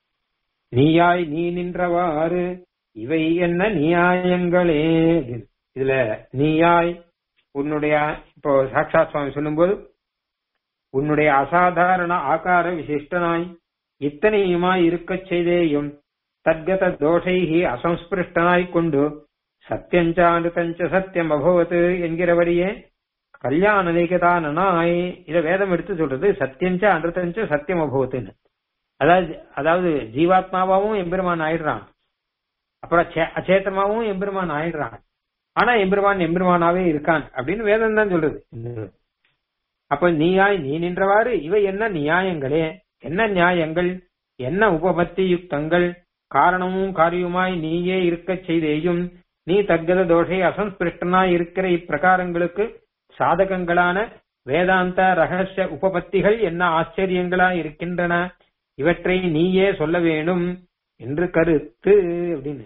நீயாய் நீ நின்றவாறு இவை என்ன நியாயங்களே இதுல நீயாய் உன்னுடைய இப்போ சாட்சா சுவாமி சொல்லும்போது உன்னுடைய அசாதாரண ஆகார விசிஷ்டனாய் இத்தனையுமாய் இருக்கச் செய்தேயும் தத்கத தோஷைகி அசம்ஸ்பிருஷ்டனாய் கொண்டு சத்தியஞ்சானுதஞ்ச சத்தியம் அபவத் என்கிறபடியே கல்யாண நிகதானனாய் இத வேதம் எடுத்து சொல்றது சத்தியஞ்ச அனுதஞ்ச சத்தியம் அபவத்துன்னு அதாவது அதாவது ஜீவாத்மாவாவும் எம்பெருமான் ஆயிடுறான் அப்புறம் சே- அச்சேத்தமாவும் எம்பெருமான் ஆயிடுறான் ஆனா எம்பெருமான் எம்பெருமானாவே இருக்கான் அப்படின்னு வேதம் தான் சொல்றது அப்ப நீயாய் நீ நின்றவாறு இவை என்ன நியாயங்களே என்ன நியாயங்கள் என்ன உபபத்தி யுக்தங்கள் காரணமும் காரியமாய் நீயே இருக்கச் செய்தேயும் நீ தக்கத தோஷை அசம்ஸ்பிருஷ்டனாய் இருக்கிற இப்பிரகாரங்களுக்கு சாதகங்களான வேதாந்த ரகசிய உபபத்திகள் என்ன ஆச்சரியங்களா இருக்கின்றன இவற்றை நீயே சொல்ல வேணும் என்று கருத்து அப்படின்னு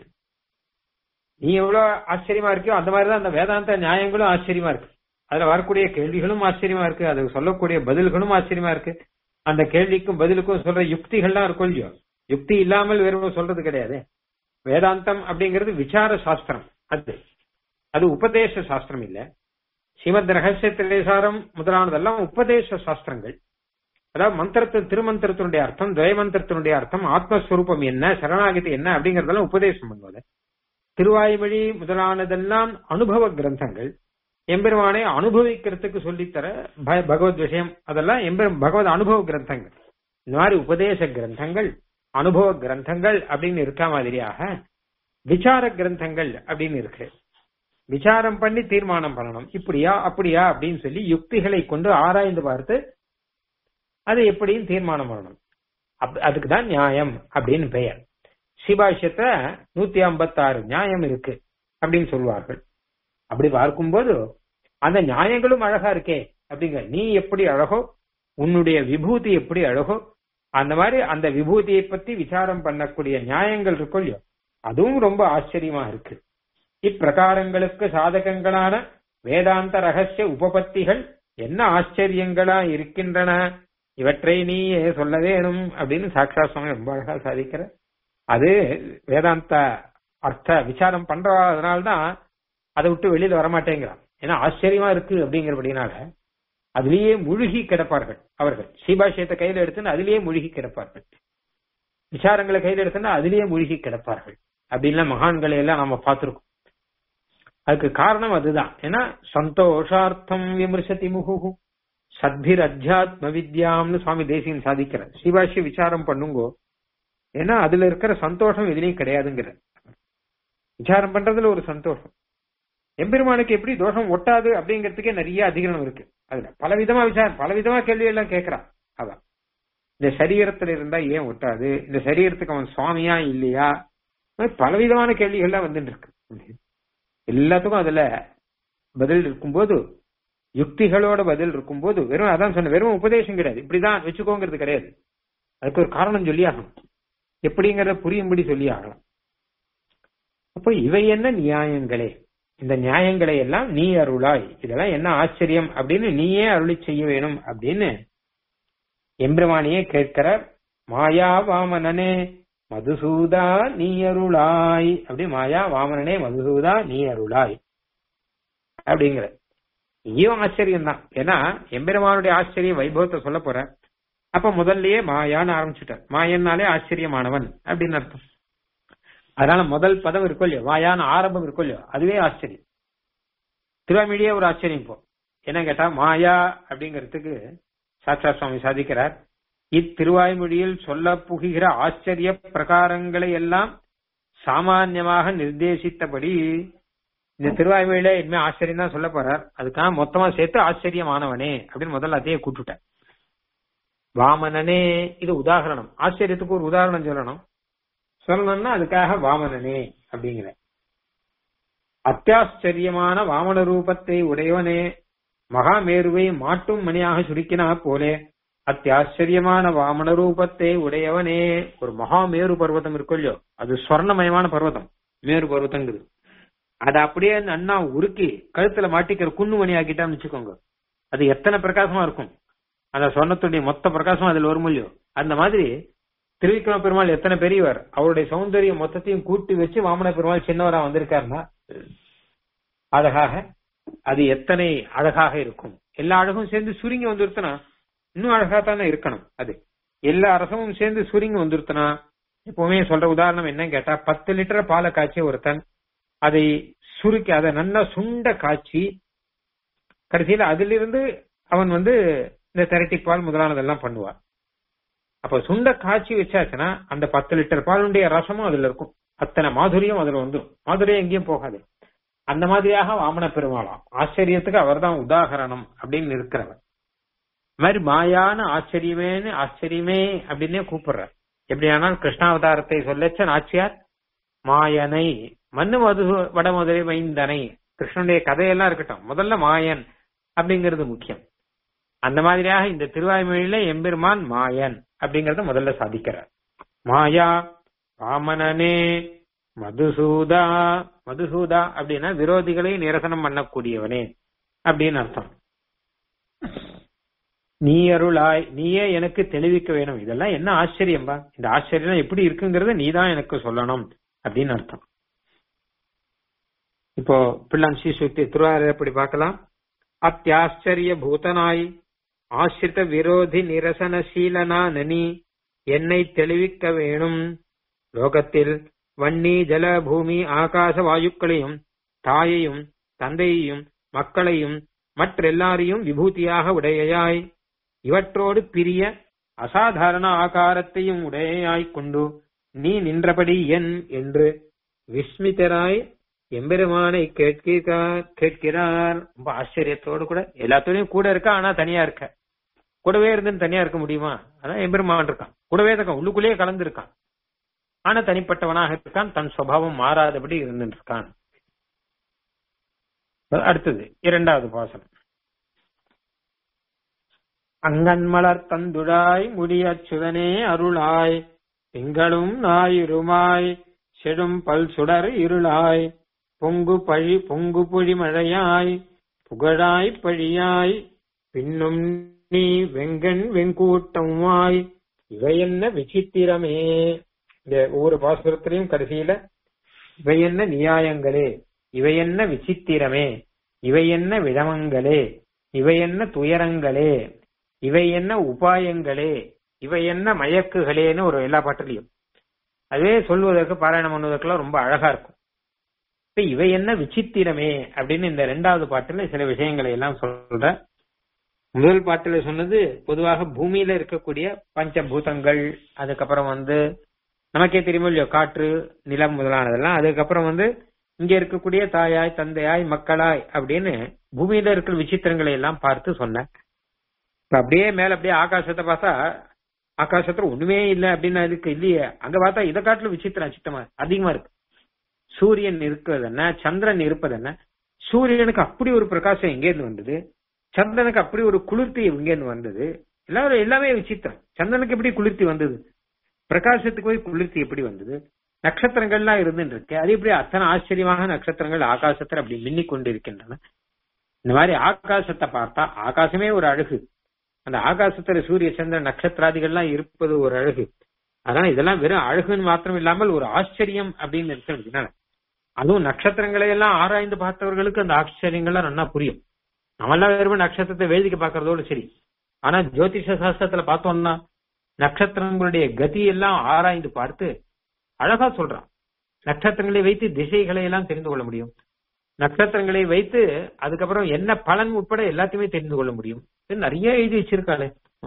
நீ எவ்வளவு ஆச்சரியமா இருக்கியோ அந்த மாதிரிதான் அந்த வேதாந்த நியாயங்களும் ஆச்சரியமா இருக்கு அதுல வரக்கூடிய கேள்விகளும் ஆச்சரியமா இருக்கு அதுக்கு சொல்லக்கூடிய பதில்களும் ஆச்சரியமா இருக்கு அந்த கேள்விக்கும் பதிலுக்கும் சொல்ற யுக்திகள்லாம் இருக்கும் இல்லையோ யுக்தி இல்லாமல் வெறும் சொல்றது கிடையாது வேதாந்தம் அப்படிங்கிறது விசார சாஸ்திரம் அது அது உபதேச சாஸ்திரம் இல்ல ஸ்ரீமத் ரகசிய திரேசாரம் முதலானதெல்லாம் உபதேச சாஸ்திரங்கள் அதாவது மந்திரத்தின் திருமந்திரத்தினுடைய அர்த்தம் துவயமந்திரத்தினுடைய அர்த்தம் ஆத்மஸ்வரூபம் என்ன சரணாகதி என்ன அப்படிங்கறதெல்லாம் உபதேசம் பண்ணுவது திருவாய்மொழி முதலானதெல்லாம் அனுபவ கிரந்தங்கள் எம்பெருமானை அனுபவிக்கிறதுக்கு சொல்லித்தர ப- பகவத் விஷயம் அதெல்லாம் எம்பெரும் பகவத் அனுபவ கிரந்தங்கள் இந்த மாதிரி உபதேச கிரந்தங்கள் அனுபவ கிரந்தங்கள் அப்படின்னு இருக்க மாதிரியாக விசார கிரந்தங்கள் அப்படின்னு இருக்கு விசாரம் பண்ணி தீர்மானம் பண்ணணும் இப்படியா அப்படியா அப்படின்னு சொல்லி யுக்திகளை கொண்டு ஆராய்ந்து பார்த்து அதை எப்படியும் தீர்மானம் பண்ணணும் அப்- அதுக்கு தான் நியாயம் அப்படின்னு பெயர் சிபாஷ்யத்துல நூத்தி ஐம்பத்தாறு நியாயம் இருக்கு அப்படின்னு சொல்வார்கள் அப்படி பார்க்கும்போது அந்த நியாயங்களும் அழகா இருக்கே அப்படிங்க நீ எப்படி அழகோ உன்னுடைய விபூதி எப்படி அழகோ அந்த மாதிரி அந்த விபூதியை பத்தி விசாரம் பண்ணக்கூடிய நியாயங்கள் இருக்கும் இல்லையோ அதுவும் ரொம்ப ஆச்சரியமா இருக்கு இப்பிரகாரங்களுக்கு சாதகங்களான வேதாந்த ரகசிய உபபத்திகள் என்ன ஆச்சரியங்களா இருக்கின்றன இவற்றை நீயே சொல்ல வேணும் அப்படின்னு சாக்ஷா சுவாமி ரொம்ப அழகா சாதிக்கிற அது வேதாந்த அர்த்த விசாரம் பண்றதுனால்தான் அதை விட்டு வெளியில வரமாட்டேங்கிறான் ஏன்னா ஆச்சரியமா இருக்கு அப்படிங்கிறபடினால அதிலேயே முழுகி கிடப்பார்கள் அவர்கள் சீபாஷயத்தை கையில எடுத்துன்னு அதிலேயே முழுகி கிடப்பார்கள் விசாரங்களை கையில எடுத்துன்னா அதிலேயே முழுகி கிடப்பார்கள் அப்படின்லாம் மகான்களை எல்லாம் நம்ம பார்த்திருக்கோம் அதுக்கு காரணம் அதுதான் ஏன்னா சந்தோஷார்த்தம் விமர்சதி முகு சத்பிர் அத்தியாத்ம வித்யாம்னு சுவாமி தேசியன் சாதிக்கிறார் சிவாஷி விசாரம் பண்ணுங்கோ ஏன்னா அதுல இருக்கிற சந்தோஷம் எதுலயும் கிடையாதுங்கிற விசாரம் பண்றதுல ஒரு சந்தோஷம் எம்பெருமானுக்கு எப்படி தோஷம் ஒட்டாது அப்படிங்கிறதுக்கே நிறைய அதிகரணம் இருக்கு அதுல பலவிதமா விசாரம் பலவிதமா கேள்வி எல்லாம் கேட்கறான் அதான் இந்த சரீரத்துல இருந்தா ஏன் ஒட்டாது இந்த சரீரத்துக்கு அவன் சுவாமியா இல்லையா இந்த மாதிரி பலவிதமான கேள்விகள்லாம் வந்துட்டு இருக்கு எல்லாத்துக்கும் அதுல பதில் இருக்கும்போது யுக்திகளோட பதில் இருக்கும்போது வெறும் அதான் சொன்ன வெறும் உபதேசம் கிடையாது இப்படிதான் வச்சுக்கோங்கிறது கிடையாது அதுக்கு ஒரு காரணம் சொல்லி ஆகணும் எப்படிங்கறத புரியும்படி சொல்லி ஆகலாம் அப்போ இவை என்ன நியாயங்களே இந்த நியாயங்களை எல்லாம் நீ அருளாய் இதெல்லாம் என்ன ஆச்சரியம் அப்படின்னு நீயே அருளி செய்ய வேணும் அப்படின்னு எம்பிரமானியே கேட்கிறார் மாயா வாமனனே மதுசூதா நீ அருளாய் அப்படி மாயா வாமனனே மதுசூதா நீ அருளாய் அப்படிங்கிற இங்கேயும் ஆச்சரியம் தான் ஏன்னா எம்பெருமானுடைய ஆச்சரிய வைபவத்தை சொல்ல போற அப்ப முதல்லயே மாயான்னு ஆரம்பிச்சுட்டார் மாயன்னாலே ஆச்சரியமானவன் அப்படின்னு அர்த்தம் அதனால முதல் பதம் இருக்கும் இல்லையோ மாயான்னு ஆரம்பம் இருக்கும் இல்லையோ அதுவே ஆச்சரியம் திருவாமிடியே ஒரு ஆச்சரியம் இப்போ என்ன கேட்டா மாயா அப்படிங்கிறதுக்கு சாட்சா சுவாமி சாதிக்கிறார் இத்திருவாய்மொழியில் சொல்ல புகிற ஆச்சரிய பிரகாரங்களை எல்லாம் சாமான்யமாக நிர்தேசித்தபடி இந்த திருவாய்மொழியில இனிமே ஆச்சரியம் தான் சொல்ல போறார் அதுக்காக மொத்தமா சேர்த்து ஆச்சரியமானவனே அப்படின்னு முதல்ல அதையே கூட்டுட்டேன் வாமனனே இது உதாகரணம் ஆச்சரியத்துக்கு ஒரு உதாரணம் சொல்லணும் சொல்லணும்னா அதுக்காக வாமனனே அப்படிங்கிற அத்தியாச்சரியமான வாமன ரூபத்தை உடையவனே மகாமேருவை மாட்டும் மணியாக சுருக்கினா போலே அத்தியாச்சரியமான வாமன ரூபத்தை உடையவனே ஒரு மகாமேரு பர்வதம் இருக்கும் இல்லையோ அது ஸ்வர்ணமயமான பர்வதம் மேரு பர்வதங்கிறது அதை அப்படியே அந்த அண்ணா உருக்கி கழுத்துல மாட்டிக்கிற குன்னு மணி ஆக்கிட்டான்னு வச்சுக்கோங்க அது எத்தனை பிரகாசமா இருக்கும் அந்த சொர்ணத்துடைய மொத்த பிரகாசம் அதுல வரும் இல்லையோ அந்த மாதிரி திருவிக்ரம பெருமாள் எத்தனை பெரியவர் அவருடைய சௌந்தரியம் மொத்தத்தையும் கூட்டி வச்சு வாமன பெருமாள் சின்னவரா வந்திருக்காருன்னா அழகாக அது எத்தனை அழகாக இருக்கும் எல்லா அழகும் சேர்ந்து சுருங்கி வந்துருத்துனா இன்னும் அழகா தானே இருக்கணும் அது எல்லா ரசமும் சேர்ந்து சுருங்கி வந்துருத்துனா எப்பவுமே சொல்ற உதாரணம் என்னன்னு கேட்டா பத்து லிட்டர் பாலை காய்ச்சி ஒருத்தன் அதை சுருக்கி அதை நல்லா சுண்ட காய்ச்சி கடைசியில அதிலிருந்து அவன் வந்து இந்த திரட்டி பால் முதலானதெல்லாம் பண்ணுவான் அப்ப சுண்ட காய்ச்சி வச்சாச்சுன்னா அந்த பத்து லிட்டர் பாலுடைய ரசமும் அதுல இருக்கும் அத்தனை மாதுரியம் அதுல வந்துடும் மாதுரியம் எங்கேயும் போகாது அந்த மாதிரியாக வாமன பெருமாளாம் ஆச்சரியத்துக்கு அவர்தான் உதாகரணம் அப்படின்னு இருக்கிறவர் இந்த மாதிரி மாயான ஆச்சரியமேன்னு ஆச்சரியமே அப்படின்னே கூப்பிடுறார் எப்படியானால் கிருஷ்ணாவதாரத்தை சொல்லச்ச நாச்சியார் மாயனை மண்ணு மது வடமுதலை மைந்தனை கிருஷ்ணனுடைய கதையெல்லாம் இருக்கட்டும் முதல்ல மாயன் அப்படிங்கிறது முக்கியம் அந்த மாதிரியாக இந்த திருவாய்மொழியில எம்பெருமான் மாயன் அப்படிங்கறத முதல்ல சாதிக்கிறார் மாயா வாமனனே மதுசூதா மதுசூதா அப்படின்னா விரோதிகளை நிரசனம் பண்ணக்கூடியவனே அப்படின்னு அர்த்தம் நீ அருளாய் நீயே எனக்கு தெளிவிக்க வேணும் இதெல்லாம் என்ன ஆச்சரியம்பா இந்த ஆச்சரியம் எப்படி இருக்குங்கிறத நீ தான் எனக்கு சொல்லணும் அப்படின்னு அர்த்தம் இப்போ பிள்ளான் ஸ்ரீசுக்தி திருவாரூர் எப்படி பார்க்கலாம் அத்தியாச்சரிய பூதனாய் ஆசிரித விரோதி நிரசனசீலனா நனி என்னை தெளிவிக்க வேணும் லோகத்தில் வன்னி ஜல பூமி ஆகாச வாயுக்களையும் தாயையும் தந்தையையும் மக்களையும் மற்றெல்லாரையும் விபூதியாக உடையாய் இவற்றோடு பிரிய அசாதாரண ஆகாரத்தையும் உடையாய்க் கொண்டு நீ நின்றபடி என் என்று விஸ்மிதராய் எம்பெருமானை கேட்கிறார் கேட்கிறார் ரொம்ப ஆச்சரியத்தோடு கூட எல்லாத்தோடையும் கூட இருக்க ஆனா தனியா இருக்க கூடவே இருந்துன்னு தனியா இருக்க முடியுமா அதான் எம்பெருமான் இருக்கான் கூடவே இருக்கான் உள்ளுக்குள்ளேயே கலந்து இருக்கான் ஆனா தனிப்பட்டவனாக இருக்கான் தன் சுபாவம் மாறாதபடி இருந்துட்டு இருக்கான் அடுத்தது இரண்டாவது பாசனம் அங்கன்மலர் தந்துடாய் முடியச்சுதனே அருளாய் திங்களும் ஞாயிறுமாய் செடும் பல் சுடர் இருளாய் பொங்கு பழி பொங்கு பொழி மழையாய் புகழாய் பழியாய் பின்னும் நீ வெங்கண் வெங்கூட்டமாய் இவை என்ன விசித்திரமே இந்த ஒவ்வொரு பாசுரத்திலையும் கடைசியில இவை என்ன நியாயங்களே இவை என்ன விசித்திரமே இவை என்ன விடமங்களே இவை என்ன துயரங்களே இவை என்ன உபாயங்களே இவை என்ன மயக்குகளேன்னு ஒரு எல்லா பாட்டிலையும் அதுவே சொல்வதற்கு பாராயணம் பண்ணுவதற்கெல்லாம் ரொம்ப அழகா இருக்கும் இப்ப இவை என்ன விசித்திரமே அப்படின்னு இந்த ரெண்டாவது பாட்டுல சில விஷயங்களை எல்லாம் சொல்ற முதல் பாட்டுல சொன்னது பொதுவாக பூமியில இருக்கக்கூடிய பஞ்சபூதங்கள் அதுக்கப்புறம் வந்து நமக்கே தெரியுமோ இல்லையோ காற்று நிலம் முதலானதெல்லாம் அதுக்கப்புறம் வந்து இங்க இருக்கக்கூடிய தாயாய் தந்தையாய் மக்களாய் அப்படின்னு பூமியில இருக்கிற விசித்திரங்களை எல்லாம் பார்த்து சொன்னேன் இப்ப அப்படியே மேல அப்படியே ஆகாசத்தை பார்த்தா ஆகாசத்துல ஒண்ணுமே இல்ல அப்படின்னு அதுக்கு இல்லையே அங்க பார்த்தா இதை காட்டுல விசித்திரம் அச்சித்தமா அதிகமா இருக்கு சூரியன் இருக்கிறது என்ன சந்திரன் இருப்பது என்ன சூரியனுக்கு அப்படி ஒரு பிரகாசம் எங்கேருந்து வந்தது சந்திரனுக்கு அப்படி ஒரு குளிர்த்தி எங்கேருந்து வந்தது எல்லாரும் எல்லாமே விசித்திரம் சந்திரனுக்கு எப்படி குளிர்த்தி வந்தது பிரகாசத்துக்கு போய் குளிர்ச்சி எப்படி வந்தது நட்சத்திரங்கள்லாம் இருந்துட்டு இருக்கு அது எப்படி அத்தனை ஆச்சரியமாக நட்சத்திரங்கள் ஆகாசத்துல அப்படி மின்னிக் கொண்டு இருக்கின்றன இந்த மாதிரி ஆகாசத்தை பார்த்தா ஆகாசமே ஒரு அழகு அந்த ஆகாசத்துல சூரிய சந்திர நட்சத்திராதிகள்லாம் இருப்பது ஒரு அழகு அதனால இதெல்லாம் வெறும் அழகுன்னு மாத்திரம் இல்லாமல் ஒரு ஆச்சரியம் அப்படின்னு இருக்கிறதுனால அதுவும் நட்சத்திரங்களை எல்லாம் ஆராய்ந்து பார்த்தவர்களுக்கு அந்த ஆச்சரியங்கள்லாம் நல்லா புரியும் நம்மெல்லாம் வெறும் நட்சத்திரத்தை வேதிக்க பாக்குறதோடு சரி ஆனா ஜோதிஷ சாஸ்திரத்துல பார்த்தோம்னா நட்சத்திரங்களுடைய கதி எல்லாம் ஆராய்ந்து பார்த்து அழகா சொல்றான் நட்சத்திரங்களை வைத்து திசைகளை எல்லாம் தெரிந்து கொள்ள முடியும் நட்சத்திரங்களை வைத்து அதுக்கப்புறம் என்ன பலன் உட்பட எல்லாத்தையுமே தெரிந்து கொள்ள முடியும் நிறைய எழுதி வச்சிருக்காளே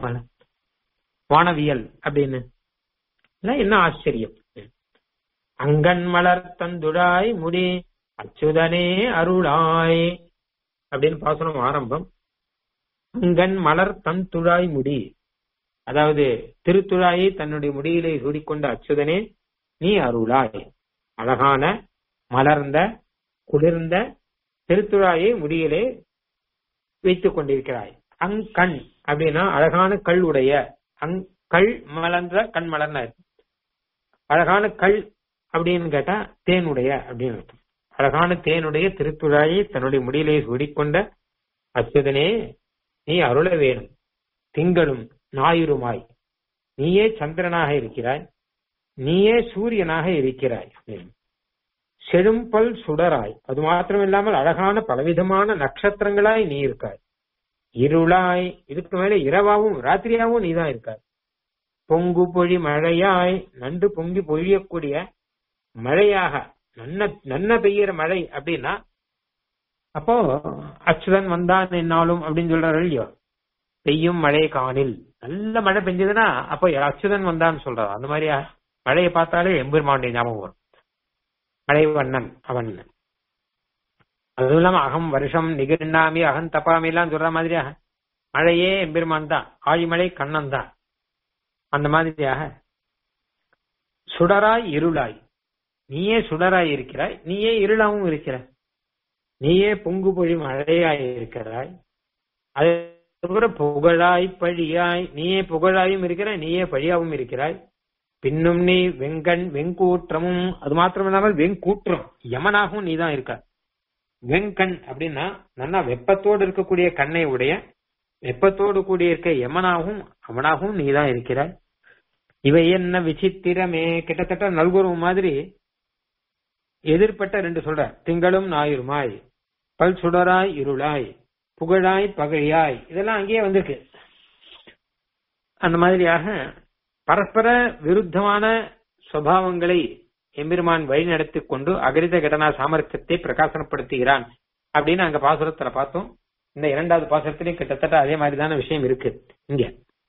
வானவியல் அப்படின்னு என்ன ஆச்சரியம் அங்கன் மலர் தந்துடாய் முடி அச்சுதனே அருளாய் அப்படின்னு பாசனம் ஆரம்பம் அங்கன் மலர் தன் துழாய் முடி அதாவது திருத்துழாயை தன்னுடைய முடியிலே சூடிக்கொண்ட அச்சுதனே நீ அருளாய் அழகான மலர்ந்த குளிர்ந்த திருத்துழாயை முடியிலே வைத்துக் கொண்டிருக்கிறாய் அங்கண் அப்படின்னா அழகான கல் உடைய அங் கல் மலர்ந்த கண் மலர்ந்த அழகான கல் அப்படின்னு கேட்டா தேனுடைய அப்படின்னு அர்த்தம் அழகான தேனுடைய திருத்துழாயை தன்னுடைய முடியிலே சூடிக்கொண்ட அச்சுதனே நீ அருள வேணும் திங்களும் ஞாயிறுமாய் நீயே சந்திரனாக இருக்கிறாய் நீயே சூரியனாக இருக்கிறாய் செழும்பல் சுடராய் அது மாத்திரம் இல்லாமல் அழகான பலவிதமான நட்சத்திரங்களாய் நீ இருக்காய் இருளாய் இதுக்கு மேல இரவாவும் ராத்திரியாவும் நீதான் இருக்காய் பொங்கு பொழி மழையாய் நண்டு பொங்கி பொழியக்கூடிய மழையாக நன்ன நன்ன பெய்யற மழை அப்படின்னா அப்போ அச்சுதன் வந்தான் என்னாலும் அப்படின்னு சொல்றாரு இல்லையோ பெய்யும் மழை காணில் நல்ல மழை பெஞ்சதுன்னா அப்போ அச்சுதன் வந்தான்னு சொல்றாரு அந்த மாதிரியா மழையை பார்த்தாலே எம்பெருமானுடைய ஞாபகம் வரும் மழை வண்ணன் அவன் அதுவும் இல்லாம அகம் வருஷம் நிகழ்நாமி அகம் தப்பாமி எல்லாம் சொல்ற மாதிரியாக மழையே எம்பெருமான் தான் ஆழிமலை கண்ணன் தான் அந்த மாதிரியாக சுடராய் இருளாய் நீயே சுடராய் இருக்கிறாய் நீயே இருளாவும் இருக்கிறாய் நீயே பொங்கு பொழி மழையாய் இருக்கிறாய் அதுக்கப்புறம் புகழாய் பழியாய் நீயே புகழாயும் இருக்கிறாய் நீயே பழியாவும் இருக்கிறாய் பின்னும் நீ வெங்கண் வெங்கூற்றமும் அது மாத்திரம் இல்லாமல் வெங்கூற்றம் யமனாகவும் நீ தான் இருக்க வெங்கண் அப்படின்னா நல்லா வெப்பத்தோடு இருக்கக்கூடிய கண்ணை உடைய வெப்பத்தோடு கூடிய இருக்க யமனாகவும் அவனாகவும் நீ தான் இருக்கிறாய் இவை என்ன விசித்திரமே கிட்டத்தட்ட நல்குறவு மாதிரி எதிர்பட்ட ரெண்டு சொல்ற திங்களும் ஞாயிறுமாய் பல் சுடராய் இருளாய் புகழாய் பகழியாய் இதெல்லாம் அங்கேயே வந்திருக்கு அந்த மாதிரியாக பரஸ்பர விருத்தமான சுவாவங்களை எம்பெருமான் வழிநடத்தி கொண்டு அகரித கடனா சாமர்த்தியத்தை பிரகாசனப்படுத்துகிறான் அப்படின்னு அங்க பாசுரத்துல பார்த்தோம் இந்த இரண்டாவது பாசுரத்திலையும் கிட்டத்தட்ட அதே மாதிரிதான விஷயம் இருக்கு இங்க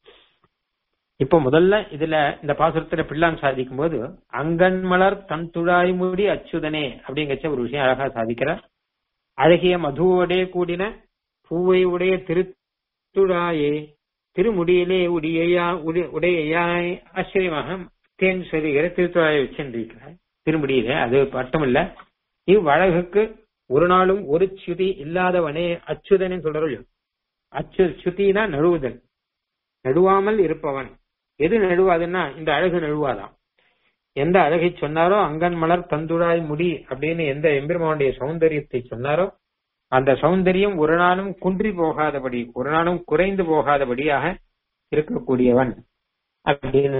இப்போ முதல்ல இதுல இந்த பாசுரத்துல பிள்ளான் சாதிக்கும் போது அங்கன் மலர் தன் துழாய் மூடி அச்சுதனே அப்படிங்கச்ச ஒரு விஷயம் அழகா சாதிக்கிறார் அழகிய மதுவோடே கூடின பூவை உடைய திருத்துழாயே திருமுடியிலே உடையா உடையாய் ஆச்சரியமாக தேன் சொல்லுகிற திருத்துழாயை வச்சிருக்கிறார் திருமுடியிலே அது மட்டுமல்ல இவ்வழகுக்கு ஒரு நாளும் ஒரு சுதி இல்லாதவனே அச்சுதனே சொல்றோம் அச்சு சுத்தினா நழுவுதல் நடுவாமல் இருப்பவன் எது நழுவாதுன்னா இந்த அழகு நழுவாதான் எந்த அழகை சொன்னாரோ அங்கன் மலர் தந்துழாய் முடி அப்படின்னு எந்த எம்பெருமானுடைய சௌந்தரியத்தை சொன்னாரோ அந்த சௌந்தரியம் ஒரு நாளும் குன்றி போகாதபடி ஒரு நாளும் குறைந்து போகாதபடியாக இருக்கக்கூடியவன் அப்படின்னு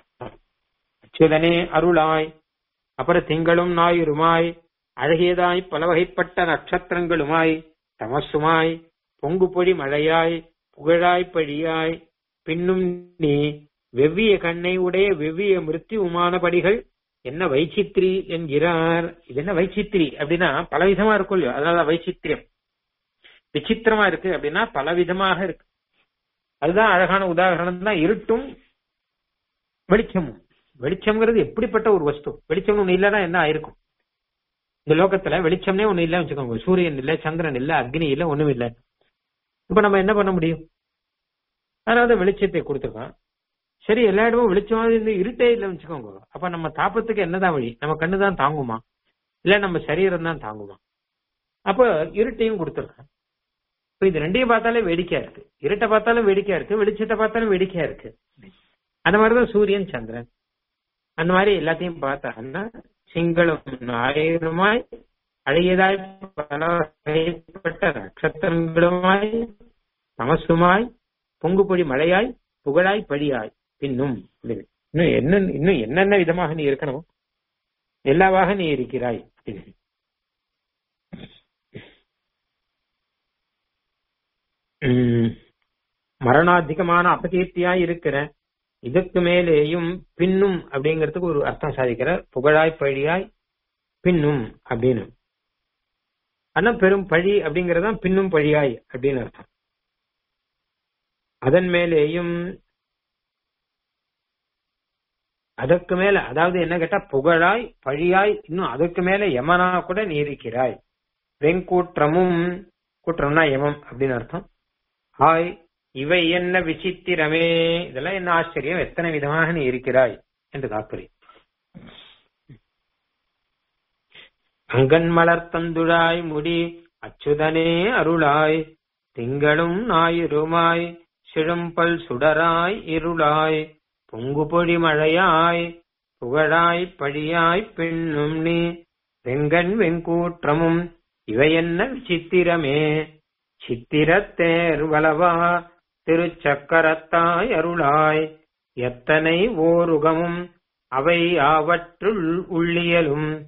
அச்சுதனே அருளாய் அப்புறம் திங்களும் ஞாயிறுமாய் அழகியதாய் பல வகைப்பட்ட நட்சத்திரங்களுமாய் தமசுமாய் பொங்கு பொடி மழையாய் புகழாய் பழியாய் பின்னும் நீ வெவ்விய கண்ணை உடைய வெவ்விய மிருத்யுமான படிகள் என்ன வைச்சித்ரி என்கிறார் இது என்ன வைச்சித்ரி அப்படின்னா பலவிதமா இருக்கும் இல்லையோ அதனால வைச்சித்திரியம் விசித்திரமா இருக்கு அப்படின்னா பலவிதமாக இருக்கு அதுதான் அழகான உதாரணம் தான் இருட்டும் வெளிச்சமும் வெளிச்சம்ங்கிறது எப்படிப்பட்ட ஒரு வஸ்து வெளிச்சம் ஒண்ணு இல்லைன்னா என்ன ஆயிருக்கும் இந்த லோகத்துல வெளிச்சம்னே ஒண்ணு இல்ல வச்சுக்கோங்க சூரியன் இல்ல சந்திரன் இல்ல அக்னி இல்ல ஒண்ணும் இல்ல இப்ப நம்ம என்ன பண்ண முடியும் அதனால வெளிச்சத்தை கொடுத்துருக்கான் சரி எல்லா இடமும் வெளிச்சமா இருந்து இருட்டே இல்ல வச்சுக்கோங்க அப்ப நம்ம தாப்பத்துக்கு என்னதான் வழி நம்ம கண்ணு தான் தாங்குமா இல்ல நம்ம சரீரம் தான் தாங்குமா அப்ப இருட்டையும் கொடுத்துருக்கான் இப்ப இது ரெண்டையும் பார்த்தாலே வேடிக்கையா இருக்கு இருட்டை பார்த்தாலும் வேடிக்கையா இருக்கு வெளிச்சத்தை பார்த்தாலும் வேடிக்கையா இருக்கு அந்த மாதிரிதான் சூரியன் சந்திரன் அந்த மாதிரி எல்லாத்தையும் பார்த்தாங்கன்னா சிங்களும் ஆயிரமாய் அழகியதாய் பலப்பட்ட நட்சத்திரங்களுமாய் தமசுமாய் பொங்குபொடி மழையாய் புகழாய் பழியாய் பின்னும் இன்னும் என்ன இன்னும் என்னென்ன விதமாக நீ இருக்கணும் எல்லாவாக நீ இருக்கிறாய் மரணாதிகமான அபகீர்த்தியாய் இருக்கிற இதுக்கு மேலேயும் பின்னும் அப்படிங்கிறதுக்கு ஒரு அர்த்தம் சாதிக்கிற புகழாய் பழியாய் பின்னும் அப்படின்னு ஆனா பெரும் பழி அப்படிங்கறதான் பின்னும் பழியாய் அப்படின்னு அர்த்தம் அதன் மேலேயும் அதற்கு மேல அதாவது என்ன கேட்டா புகழாய் பழியாய் இன்னும் அதுக்கு மேல யமனா கூட நீ இருக்கிறாய் வெங்கூற்றமும் கூற்றம்னா யமம் அப்படின்னு அர்த்தம் ஹாய் இவை என்ன விசித்திரமே இதெல்லாம் என்ன ஆச்சரியம் எத்தனை விதமாக நீ இருக்கிறாய் என்று தாக்குறி அங்கன் மலர் தந்துழாய் முடி அச்சுதனே அருளாய் திங்களும் ஞாயிறுமாய் சிழும்பல் சுடராய் இருளாய் பொங்கு பொடி மழையாய் புகழாய் பழியாய் பெண்ணும் நீ வெங்கண் வெங்கூற்றமும் இவை என்ன விசித்திரமே சித்திரத்தேர் வளவா திருச்சக்கரத்தாய் அருளாய் எத்தனை ஓருகமும் அவை ஆவற்றுள் உள்ளியலும்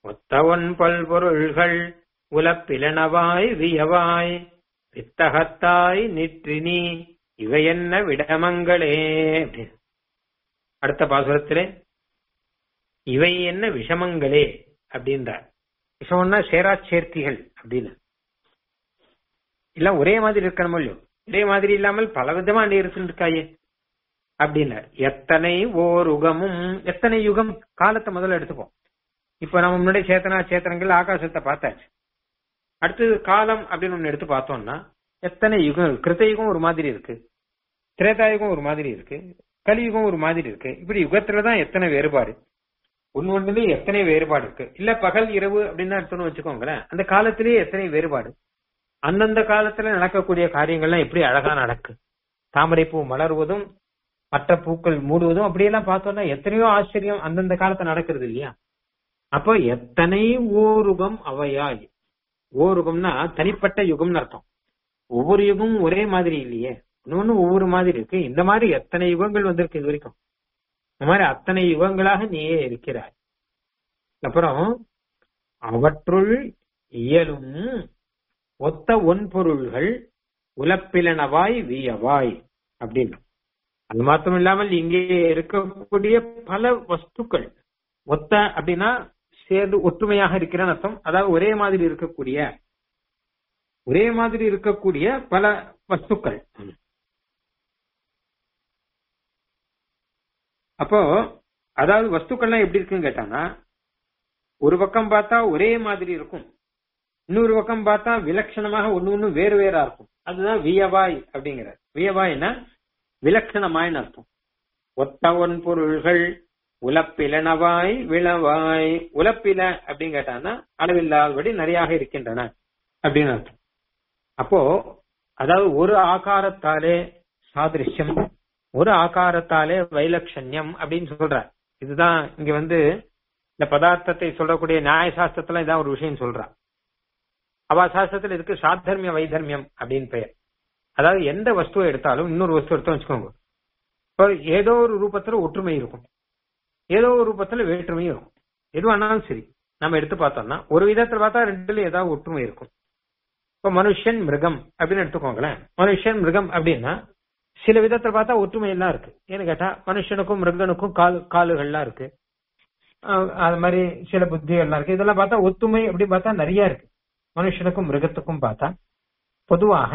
ஒத்தவன் பல்பொருள்கள் உலப்பிலனவாய் வியவாய் வித்தகத்தாய் நிற்றினி இவை என்ன விடமங்களே அப்படின்னு. அடுத்த பாசுரத்திலே இவை என்ன விஷமங்களே அப்படின்றார் விஷமம்னா சேரா சேர்த்திகள் அப்படின்னு எல்லாம் ஒரே மாதிரி இருக்கணும் இல்லையோ ஒரே மாதிரி இல்லாமல் பல விதமா நீ இருக்காயே அப்படின்னார் எத்தனை ஓர் யுகமும் எத்தனை யுகம் காலத்தை முதல்ல எடுத்துப்போம் இப்ப நம்ம முன்னாடி சேத்தனா சேத்தனங்கள் ஆகாசத்தை பார்த்தாச்சு அடுத்தது காலம் அப்படின்னு ஒண்ணு எடுத்து பார்த்தோம்னா எத்தனை யுகம் கிருத்தயுகம் ஒரு மாதிரி இருக்கு திரேதாயுகம் ஒரு மாதிரி இருக்கு கலியுகம் ஒரு மாதிரி இருக்கு இப்படி யுகத்துலதான் எத்தனை வேறுபாடு ஒன்னு ஒண்ணுலயும் எத்தனை வேறுபாடு இருக்கு இல்ல பகல் இரவு அப்படின்னு எடுத்துன்னு வச்சுக்கோங்களேன் அந்த காலத்திலேயே எத்தனை வேறுபாடு அந்தந்த காலத்துல நடக்கக்கூடிய காரியங்கள்லாம் எப்படி அழகா நடக்கு தாமரை பூ மலர்வதும் மற்ற பூக்கள் மூடுவதும் அப்படியெல்லாம் பார்த்தோம்னா எத்தனையோ ஆச்சரியம் அந்தந்த காலத்துல நடக்கிறது இல்லையா அப்போ எத்தனை ஓருகம் அவையாய் ஓருகம்னா தனிப்பட்ட யுகம்னு அர்த்தம் ஒவ்வொரு யுகமும் ஒரே மாதிரி இல்லையே இன்னொன்னு ஒவ்வொரு மாதிரி இருக்கு இந்த மாதிரி எத்தனை யுகங்கள் வந்திருக்கு இது வரைக்கும் இந்த மாதிரி அத்தனை யுகங்களாக நீயே இருக்கிறாய் அப்புறம் அவற்றுள் இயலும் ஒத்த ஒன்பொருள்கள் உலப்பிலனவாய் வியவாய் அப்படின்னு அது மாத்திரம் இல்லாமல் இங்கே இருக்கக்கூடிய பல வஸ்துக்கள் ஒத்த அப்படின்னா சேர்ந்து ஒற்றுமையாக இருக்கிறன்னு அர்த்தம் அதாவது ஒரே மாதிரி இருக்கக்கூடிய ஒரே மாதிரி இருக்கக்கூடிய பல வஸ்துக்கள் அப்போ அதாவது வஸ்துக்கள்லாம் எப்படி இருக்குன்னு கேட்டாங்கன்னா ஒரு பக்கம் பார்த்தா ஒரே மாதிரி இருக்கும் இன்னொரு பக்கம் பார்த்தா விலட்சணமாக ஒண்ணு ஒண்ணு வேறு வேறா இருக்கும் அதுதான் வியவாய் அப்படிங்கிறார் வியவாய்னா விலட்சணமாய்னு அர்த்தம் ஒத்த ஒன் பொருள்கள் உலப்பிலனவாய் விளவாய் உலப்பில அப்படின்னு கேட்டான்னா அளவில்லாதபடி நிறைய இருக்கின்றன அப்படின்னு அர்த்தம் அப்போ அதாவது ஒரு ஆகாரத்தாலே சாதிருஷ்யம் ஒரு ஆகாரத்தாலே வைலட்சண்யம் அப்படின்னு சொல்றார் இதுதான் இங்க வந்து இந்த பதார்த்தத்தை சொல்லக்கூடிய நியாய சாஸ்திரத்துல இதான் ஒரு விஷயம் சொல்றா அவா சாஸ்திரத்துல இதுக்கு சாத்தர்மிய வைதர்மியம் அப்படின்னு பெயர் அதாவது எந்த வஸ்துவை எடுத்தாலும் இன்னொரு வஸ்து எடுத்தோம் வச்சுக்கோங்க இப்போ ஏதோ ஒரு ரூபத்துல ஒற்றுமை இருக்கும் ஏதோ ஒரு ரூபத்துல வேற்றுமையும் இருக்கும் எது வேணாலும் சரி நம்ம எடுத்து பார்த்தோம்னா ஒரு விதத்துல பார்த்தா ரெண்டுல ஏதாவது ஒற்றுமை இருக்கும் இப்ப மனுஷன் மிருகம் அப்படின்னு எடுத்துக்கோங்களேன் மனுஷன் மிருகம் அப்படின்னா சில விதத்துல பார்த்தா ஒற்றுமை எல்லாம் இருக்கு ஏன்னு கேட்டா மனுஷனுக்கும் மிருகனுக்கும் கால் காலுகள்லாம் இருக்கு அஹ் அது மாதிரி சில புத்திகள்லாம் இருக்கு இதெல்லாம் பார்த்தா ஒத்துமை அப்படின்னு பார்த்தா நிறைய இருக்கு மனுஷனுக்கும் மிருகத்துக்கும் பார்த்தா பொதுவாக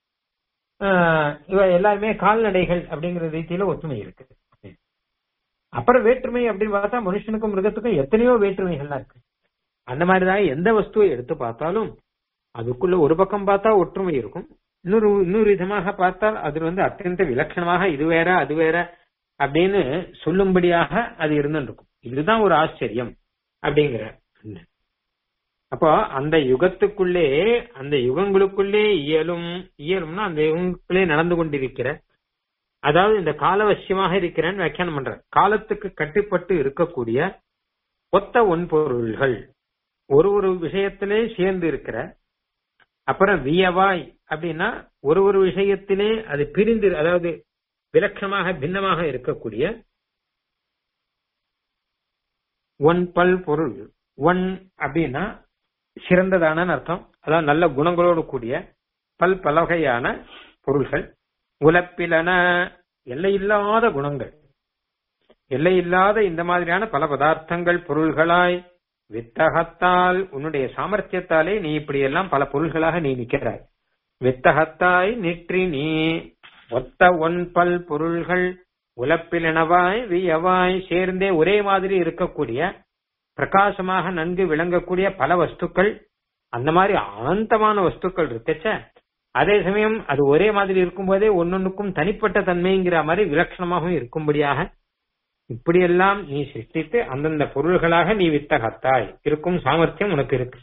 ஆஹ் இவ எல்லாருமே கால்நடைகள் அப்படிங்கிற ரீதியில ஒற்றுமை இருக்கு அப்புறம் வேற்றுமை அப்படின்னு பார்த்தா மனுஷனுக்கும் மிருகத்துக்கும் எத்தனையோ வேற்றுமைகள்லாம் இருக்கு அந்த மாதிரிதான் எந்த வஸ்துவை எடுத்து பார்த்தாலும் அதுக்குள்ள ஒரு பக்கம் பார்த்தா ஒற்றுமை இருக்கும் இன்னொரு இன்னொரு விதமாக பார்த்தால் அது வந்து அत्यந்த விலட்சணமாக இது வேற அது வேற அப்படின்னு சொல்லும்படியாக அது இருந்துருக்கும் இதுதான் ஒரு ஆச்சரியம் அப்படிங்கிற அப்போ அந்த யுகத்துக்குள்ளே அந்த யுகங்களுக்குள்ளே இயலும் இயலும்னா அந்த யுகங்களுக்குள்ளே நடந்து கொண்டிருக்கிற அதாவது இந்த காலவசியமாக இருக்கிறேன்னு வியாக்கியானம் பண்ற காலத்துக்கு கட்டுப்பட்டு இருக்கக்கூடிய ஒத்த ஒன்பொருள்கள் ஒரு ஒரு விஷயத்திலே சேர்ந்து இருக்கிற அப்புறம் வியவாய் அப்படின்னா ஒரு ஒரு விஷயத்திலே அது பிரிந்து அதாவது விலட்சணமாக பின்னமாக இருக்கக்கூடிய ஒன் பல் பொருள் ஒன் அப்படின்னா சிறந்ததான அர்த்தம் அதாவது நல்ல குணங்களோடு கூடிய பல் பலவகையான பொருள்கள் உலப்பிலன எல்லையில்லாத குணங்கள் எல்லையில்லாத இந்த மாதிரியான பல பதார்த்தங்கள் பொருள்களாய் வித்தகத்தால் உன்னுடைய சாமர்த்தியத்தாலே நீ இப்படி எல்லாம் பல பொருள்களாக நீ நிற்கிறாய் வித்தகத்தாய் நிற்றி நீ ஒத்த ஒன் பல் பொருள்கள் உலப்பிலனவாய் வியவாய் சேர்ந்தே ஒரே மாதிரி இருக்கக்கூடிய பிரகாசமாக நன்கு விளங்கக்கூடிய பல வஸ்துக்கள் அந்த மாதிரி அனந்தமான வஸ்துக்கள் இருக்கச்ச அதே சமயம் அது ஒரே மாதிரி இருக்கும்போதே ஒன்னொன்னுக்கும் தனிப்பட்ட தன்மைங்கிற மாதிரி விலட்சணமாகவும் இருக்கும்படியாக இப்படியெல்லாம் நீ சிருஷ்டித்து அந்தந்த பொருள்களாக நீ வித்தகத்தாய் இருக்கும் சாமர்த்தியம் உனக்கு இருக்கு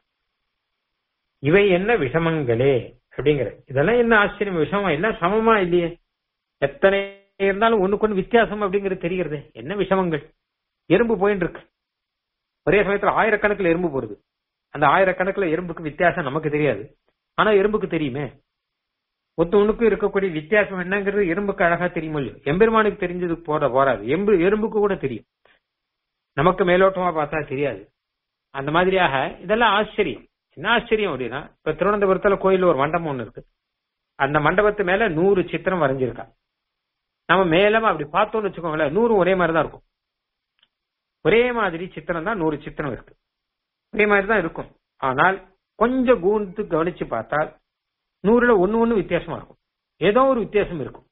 இவை என்ன விஷமங்களே அப்படிங்கிற இதெல்லாம் என்ன ஆச்சரியம் விஷமா எல்லாம் சமமா இல்லையே எத்தனை இருந்தாலும் ஒண்ணுக்கு ஒண்ணு வித்தியாசம் அப்படிங்கிறது தெரிகிறது என்ன விஷமங்கள் எறும்பு போயின்னு இருக்கு ஒரே சமயத்துல ஆயிரக்கணக்கில் எறும்பு போறது அந்த ஆயிரக்கணக்கில் எறும்புக்கு வித்தியாசம் நமக்கு தெரியாது ஆனா எறும்புக்கு தெரியுமே ஒத்து ஒண்ணுக்கும் இருக்கக்கூடிய வித்தியாசம் என்னங்கிறது எறும்புக்கு அழகா தெரியுமோ இல்லையோ எம்பெருமானுக்கு தெரிஞ்சது போட போறாது எம்பு எறும்புக்கு கூட தெரியும் நமக்கு மேலோட்டமா பார்த்தா தெரியாது அந்த மாதிரியாக இதெல்லாம் ஆச்சரியம் என்ன ஆச்சரியம் அப்படின்னா இப்ப திருவனந்தபுரத்துல கோயில் ஒரு மண்டபம் ஒண்ணு இருக்கு அந்த மண்டபத்து மேல நூறு சித்திரம் வரைஞ்சிருக்கா நம்ம மேலும் அப்படி பார்த்தோம்னு வச்சுக்கோங்களேன் நூறு ஒரே மாதிரி தான் இருக்கும் ஒரே மாதிரி சித்திரம் தான் நூறு சித்திரம் இருக்கு ஒரே மாதிரி தான் இருக்கும் ஆனால் கொஞ்சம் கூர்ந்து கவனிச்சு பார்த்தால் நூறுல ஒண்ணு ஒண்ணு வித்தியாசமா இருக்கும் ஏதோ ஒரு வித்தியாசம் இருக்கும்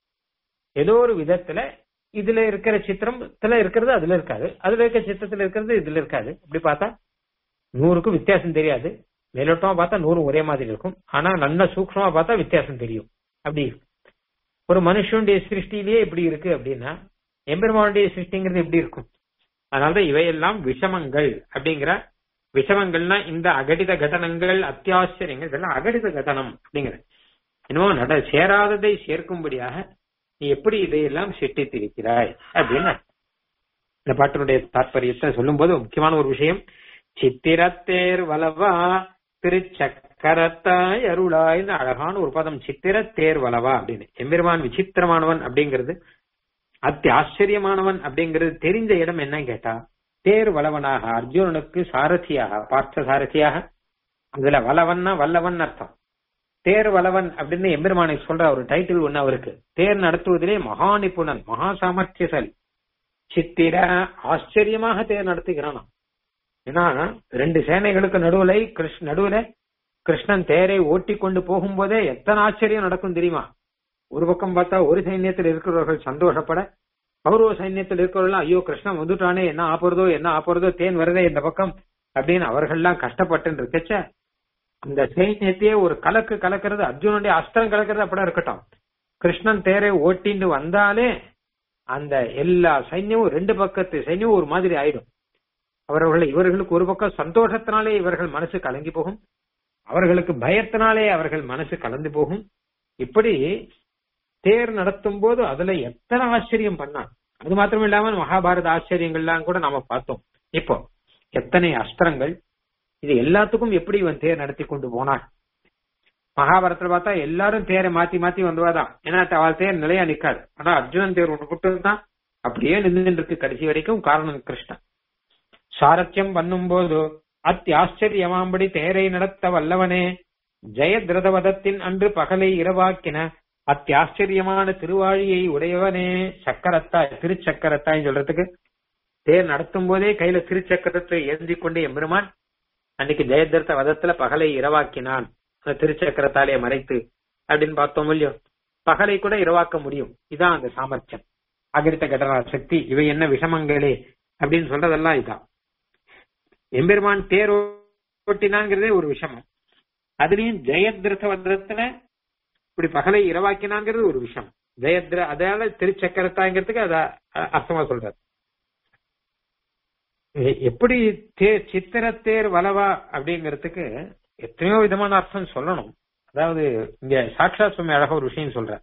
ஏதோ ஒரு விதத்துல இதுல இருக்கிற சித்திரத்துல இருக்கிறது அதுல இருக்காது அதுல இருக்கிற சித்திரத்துல இருக்கிறது இதுல இருக்காது இப்படி பார்த்தா நூறுக்கும் வித்தியாசம் தெரியாது மேலோட்டமா பார்த்தா நூறு ஒரே மாதிரி இருக்கும் ஆனா நல்ல சூக்ஷமா பார்த்தா வித்தியாசம் தெரியும் அப்படி இருக்கு ஒரு மனுஷனுடைய சிருஷ்டிலேயே இப்படி இருக்கு அப்படின்னா எம்பெருமானுடைய சிருஷ்டிங்கிறது எப்படி இருக்கும் அதனாலதான் இவையெல்லாம் விஷமங்கள் அப்படிங்கிற விஷமங்கள்னா இந்த அகடித கடனங்கள் அத்தியாச்சரியங்கள் இதெல்லாம் அகடித கடனம் அப்படிங்கிற இன்னும் நட சேராததை சேர்க்கும்படியாக நீ எப்படி இதையெல்லாம் சிட்டித்திருக்கிறாய் அப்படின்னு இந்த பாட்டினுடைய தாற்பயத்தை சொல்லும் போது முக்கியமான ஒரு விஷயம் சித்திரத்தேர் வலவா திருச்சக்கரத்தாய் அருளாய்னு அழகான ஒரு பதம் சித்திரத்தேர் வலவா அப்படின்னு எம்பெருமான் விசித்திரமானவன் அப்படிங்கிறது அத்தி ஆச்சரியமானவன் அப்படிங்கிறது தெரிஞ்ச இடம் என்னன்னு கேட்டா தேர் வளவனாக அர்ஜுனனுக்கு சாரதியாக பார்த்த சாரதியாக அதுல வல்லவன்னா வல்லவன் அர்த்தம் தேர் வளவன் அப்படின்னு எம்பெருமானை சொல்ற ஒரு டைட்டில் ஒண்ணு அவருக்கு தேர் நடத்துவதிலே மகா நிபுணன் மகா சாமர்த்தியசாலி சித்திர ஆச்சரியமாக தேர் நடத்துகிறானாம் ஏன்னா ரெண்டு சேனைகளுக்கு நடுவுல கிருஷ்ண நடுவுல கிருஷ்ணன் தேரை ஓட்டி கொண்டு போகும்போதே எத்தனை ஆச்சரியம் நடக்கும் தெரியுமா ஒரு பக்கம் பார்த்தா ஒரு சைன்யத்தில் இருக்கிறவர்கள் சந்தோஷப்பட கௌரவ சைன்யத்தில் இருக்கிறவர்கள் ஐயோ கிருஷ்ணன் வந்துட்டானே என்ன ஆப்புறதோ என்ன ஆப்புறதோ தேன் வருதே இந்த பக்கம் அப்படின்னு அவர்கள்லாம் கஷ்டப்பட்டு இருக்கச்ச அந்த சைன்யத்தையே ஒரு கலக்கு கலக்கிறது அர்ஜுனுடைய அஸ்திரம் கலக்கிறது அப்படி இருக்கட்டும் கிருஷ்ணன் தேரை ஓட்டிண்டு வந்தாலே அந்த எல்லா சைன்யமும் ரெண்டு பக்கத்து சைன்யமும் ஒரு மாதிரி ஆயிடும் அவர்கள் இவர்களுக்கு ஒரு பக்கம் சந்தோஷத்தினாலே இவர்கள் மனசு கலங்கி போகும் அவர்களுக்கு பயத்தினாலே அவர்கள் மனசு கலந்து போகும் இப்படி தேர் நடத்தும் போது அதுல எத்தனை ஆச்சரியம் பண்ணான் அது மாத்திரம் இல்லாம மகாபாரத ஆச்சரியங்கள்லாம் கூட நாம பார்த்தோம் இப்போ எத்தனை அஸ்திரங்கள் இது எல்லாத்துக்கும் எப்படி இவன் தேர் நடத்தி கொண்டு போனான் மகாபாரதத்துல பார்த்தா எல்லாரும் தேரை மாத்தி மாத்தி வந்துவாதான் ஏன்னா அவள் தேர் நிலையா நிக்காது ஆனா அர்ஜுனன் தேர் ஒன்று மட்டும் தான் அப்படியே நின்று இருக்கு கடைசி வரைக்கும் காரணம் கிருஷ்ணன் சாரத்தியம் பண்ணும்போது அத்தி ஆச்சரியமாம்படி தேரை நடத்த வல்லவனே ஜெயதிரதவதத்தின் அன்று பகலை இரவாக்கின அத்தியாச்சரியமான திருவாழியை உடையவனே சக்கரத்தாய் திருச்சக்கரத்தாய் சொல்றதுக்கு தேர் நடத்தும் போதே கையில திருச்சக்கரத்தை ஏந்தி கொண்டு எம்பெருமான் அன்னைக்கு ஜெயதிரத வதத்துல பகலை இரவாக்கினான் அந்த திருச்சக்கரத்தாலே மறைத்து அப்படின்னு பார்த்தோம் இல்லையோ பகலை கூட இரவாக்க முடியும் இதான் அந்த சாமர்த்தியம் அகிரித்த கடனா சக்தி இவை என்ன விஷமங்களே அப்படின்னு சொல்றதெல்லாம் இதான் எம்பெருமான் தேர் ஓட்டினாங்கிறதே ஒரு விஷமம் அதுலயும் ஜெயதிரத வதத்துல இப்படி பகலை இரவாக்கினாங்கிறது ஒரு விஷயம் ஜெயத்ர அதால திருச்சக்கரத்தாங்கிறதுக்கு அத அர்த்தமா சொல்றாரு எப்படி தேர் சித்திரத்தேர் வலவா அப்படிங்கிறதுக்கு எத்தனையோ விதமான அர்த்தம் சொல்லணும் அதாவது இங்க சாட்சா சுவாமி அழகா ஒரு விஷயம் சொல்ற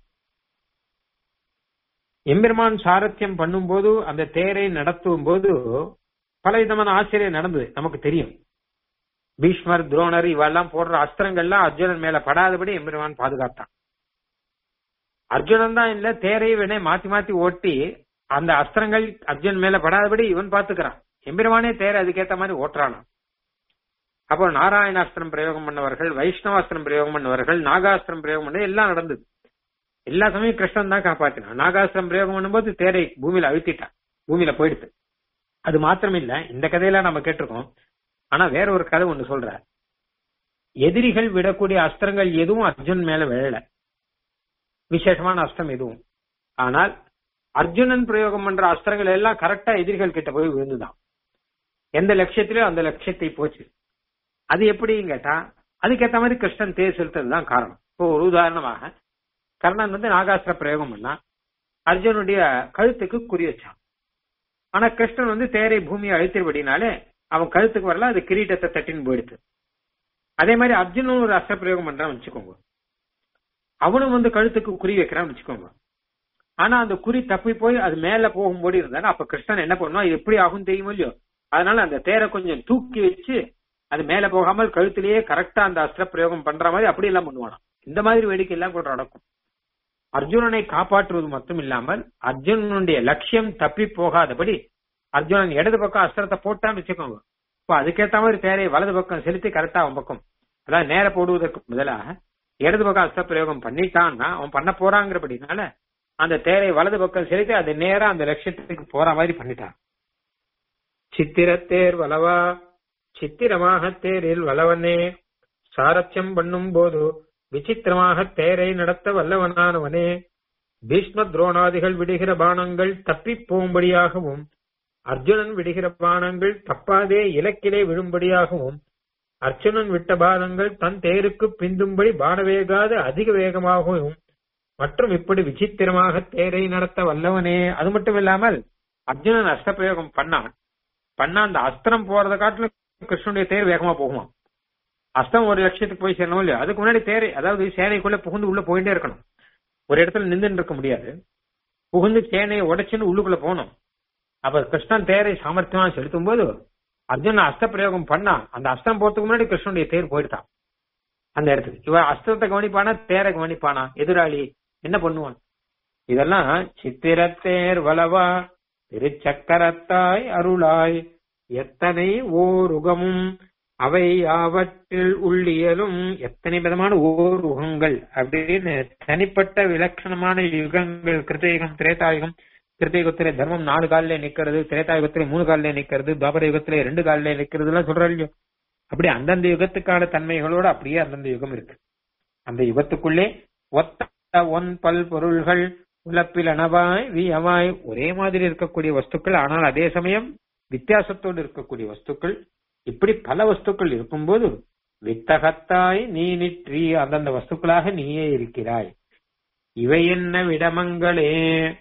எம்பெருமான் சாரத்தியம் பண்ணும்போது அந்த தேரை நடத்தும் போது பல விதமான ஆச்சரியம் நடந்தது நமக்கு தெரியும் பீஷ்மர் துரோணர் இவெல்லாம் போடுற அஸ்திரங்கள்லாம் அர்ஜுனன் மேல படாதபடி எம்பெருமான் பாதுகாத்தான் அர்ஜுனன் தான் இல்ல தேரை வேணே மாத்தி மாத்தி ஓட்டி அந்த அஸ்திரங்கள் அர்ஜுன் மேல படாதபடி இவன் பாத்துக்கிறான் எம்பெருமானே தேரை அதுக்கேத்த மாதிரி ஓட்டுறானா அப்போ நாராயணாஸ்திரம் பிரயோகம் பண்ணவர்கள் வைஷ்ணவாஸ்திரம் பிரயோகம் பண்ணவர்கள் நாகாஸ்திரம் பிரயோகம் பண்ண எல்லாம் நடந்தது எல்லா சமயம் கிருஷ்ணன் தான் காப்பாத்தினான் நாகாஸ்திரம் பிரயோகம் பண்ணும்போது தேரை பூமியில அழுத்திட்டான் பூமியில போயிடுது அது மாத்திரம் இல்ல இந்த கதையெல்லாம் நம்ம கேட்டிருக்கோம் ஆனா வேற ஒரு கதை ஒண்ணு சொல்ற எதிரிகள் விடக்கூடிய அஸ்திரங்கள் எதுவும் அர்ஜுன் மேல விழல விசேஷமான அஸ்திரம் எதுவும் ஆனால் அர்ஜுனன் பிரயோகம் பண்ற அஸ்திரங்கள் எல்லாம் கரெக்டா எதிரிகள் கிட்ட போய் விழுந்துதான் எந்த லட்சியத்திலயோ அந்த லட்சியத்தை போச்சு அது எப்படின்னு கேட்டா அதுக்கேத்த மாதிரி கிருஷ்ணன் தேர் செலுத்ததுதான் காரணம் இப்போ ஒரு உதாரணமாக கர்ணன் வந்து நாகாஸ்திர பிரயோகம் பண்ணா அர்ஜுனுடைய கழுத்துக்கு குறி வச்சான் ஆனா கிருஷ்ணன் வந்து தேரை பூமியை அழுத்திருபடினாலே அவன் கழுத்துக்கு வரல அது கிரீட்டத்தை தட்டின்னு போயிடுது அதே மாதிரி அர்ஜுனும் ஒரு அஸ்திர பிரயோகம் பண்றான்னு வச்சுக்கோங்க அவனும் வந்து கழுத்துக்கு குறி வைக்கிறான்னு வச்சுக்கோங்க ஆனா அந்த குறி தப்பி போய் அது மேல போகும்போது இருந்தாலும் அப்ப கிருஷ்ணன் என்ன பண்ணுவான் இது எப்படி ஆகும் தெரியுமோ இல்லையோ அதனால அந்த தேரை கொஞ்சம் தூக்கி வச்சு அது மேல போகாமல் கழுத்திலேயே கரெக்டா அந்த அஸ்திர பிரயோகம் பண்ற மாதிரி அப்படி எல்லாம் பண்ணுவானாம் இந்த மாதிரி வேடிக்கை எல்லாம் கூட நடக்கும் அர்ஜுனனை காப்பாற்றுவது மட்டும் இல்லாமல் அர்ஜுனனுடைய லட்சியம் தப்பி போகாதபடி அர்ஜுனன் இடது பக்கம் அஸ்திரத்தை போட்டான்னு வச்சுக்கோங்க இப்போ அதுக்கேத்த மாதிரி தேரை வலது பக்கம் செலுத்தி கரெக்டா அவன் பக்கம் அதாவது நேர போடுவதற்கு பதிலாக இடது பக்கம் அஸ்த பிரயோகம் பண்ணிட்டான்னா அவன் பண்ண போறாங்கிறபடினால அந்த தேரை வலது பக்கம் செலுத்தி அது நேரா அந்த லட்சியத்துக்கு போற மாதிரி பண்ணிட்டான் சித்திரத்தேர் வலவா சித்திரமாக தேரில் வல்லவனே சாரத்தியம் பண்ணும் போது விசித்திரமாக தேரை நடத்த வல்லவனானவனே பீஷ்ம துரோணாதிகள் விடுகிற பானங்கள் தப்பிப் போகும்படியாகவும் அர்ஜுனன் விடுகிற பானங்கள் தப்பாதே இலக்கிலே விழும்படியாகவும் அர்ஜுனன் விட்ட பானங்கள் தன் தேருக்கு பிந்தும்படி பானவேகாத அதிக வேகமாகவும் மற்றும் இப்படி விசித்திரமாக தேரை நடத்த வல்லவனே அது மட்டும் இல்லாமல் அர்ஜுனன் அஸ்த பிரயோகம் பண்ணான் பண்ணா அந்த அஸ்திரம் போறத காட்டிலும் கிருஷ்ணனுடைய தேர் வேகமா போகுமா அஸ்தம் ஒரு லட்சியத்துக்கு போய் சேரணும் இல்லையா அதுக்கு முன்னாடி தேரை அதாவது சேனைக்குள்ள புகுந்து உள்ள போயிட்டே இருக்கணும் ஒரு இடத்துல நின்று இருக்க முடியாது புகுந்து சேனையை உடைச்சுன்னு உள்ளுக்குள்ள போகணும் அப்ப கிருஷ்ணன் தேரை சாமர்த்தியமா செலுத்தும் போது அர்ஜுன் அஸ்த பிரயோகம் பண்ணா அந்த அஸ்தம் போறதுக்கு முன்னாடி கிருஷ்ணனுடைய தேர் போயிட்டான் அந்த இடத்துக்கு இவன் அஸ்தத்தை கவனிப்பானா தேரை கவனிப்பானா எதிராளி என்ன பண்ணுவான் இதெல்லாம் சித்திரத்தேர் வளவா திருச்சக்கரத்தாய் அருளாய் எத்தனை ஓர் உகமும் அவை யாவற்றில் உள்ளியலும் எத்தனை விதமான ஓர் உகங்கள் அப்படின்னு தனிப்பட்ட விலட்சணமான யுகங்கள் கிருத்தயுகம் திரேதாயுகம் கிருத்தயுகத்திலே தர்மம் நாலு காலிலே நிக்கிறது திரேதாயுகத்திலே மூணு காலிலே நிக்கிறது துவாபர யுகத்திலே ரெண்டு காலிலே நிக்கிறது எல்லாம் சொல்றாரு இல்லையோ அப்படி அந்தந்த யுகத்துக்கான தன்மைகளோட அப்படியே அந்தந்த யுகம் இருக்கு அந்த யுகத்துக்குள்ளே ஒத்த ஒன் பல் பொருள்கள் உழப்பில் அணவாய் வியவாய் ஒரே மாதிரி இருக்கக்கூடிய வஸ்துக்கள் ஆனால் அதே சமயம் வித்தியாசத்தோடு இருக்கக்கூடிய வஸ்துக்கள் இப்படி பல வஸ்துக்கள் இருக்கும்போது வித்தகத்தாய் நீ நிற்றி அந்தந்த வஸ்துக்களாக நீயே இருக்கிறாய் இவை என்ன விடமங்களே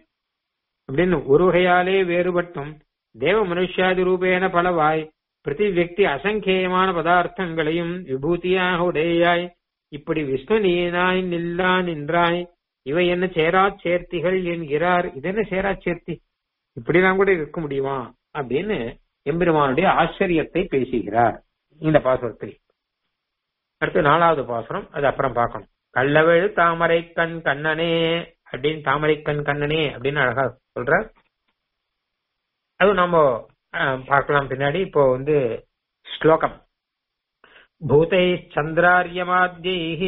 அப்படின்னு ஒரு வகையாலே வேறுபட்டும் தேவ மனுஷாதி ரூபேன பலவாய் பிரதி வியக்தி அசங்கேயமான பதார்த்தங்களையும் விபூதியாக உடையாய் இப்படி விஷ்ணு நீனாய் நில்லா நின்றாய் இவை என்ன சேரா சேர்த்திகள் என்கிறார் இது என்ன சேரா சேர்த்தி இப்படிலாம் கூட இருக்க முடியுமா அப்படின்னு எம்பெருமானுடைய ஆச்சரியத்தை பேசுகிறார் இந்த பாசுரத்தில் அடுத்து நாலாவது பாசுரம் அது அப்புறம் பார்க்கணும் கள்ளவெழு தாமரை கண் கண்ணனே அப்படின்னு தாமரை கண் கண்ணனே அப்படின்னு அழகா சொல்ற அது நம்ம பார்க்கலாம் பின்னாடி இப்போ வந்து ஸ்லோகம் பூதை சந்திராரியமாத்யைः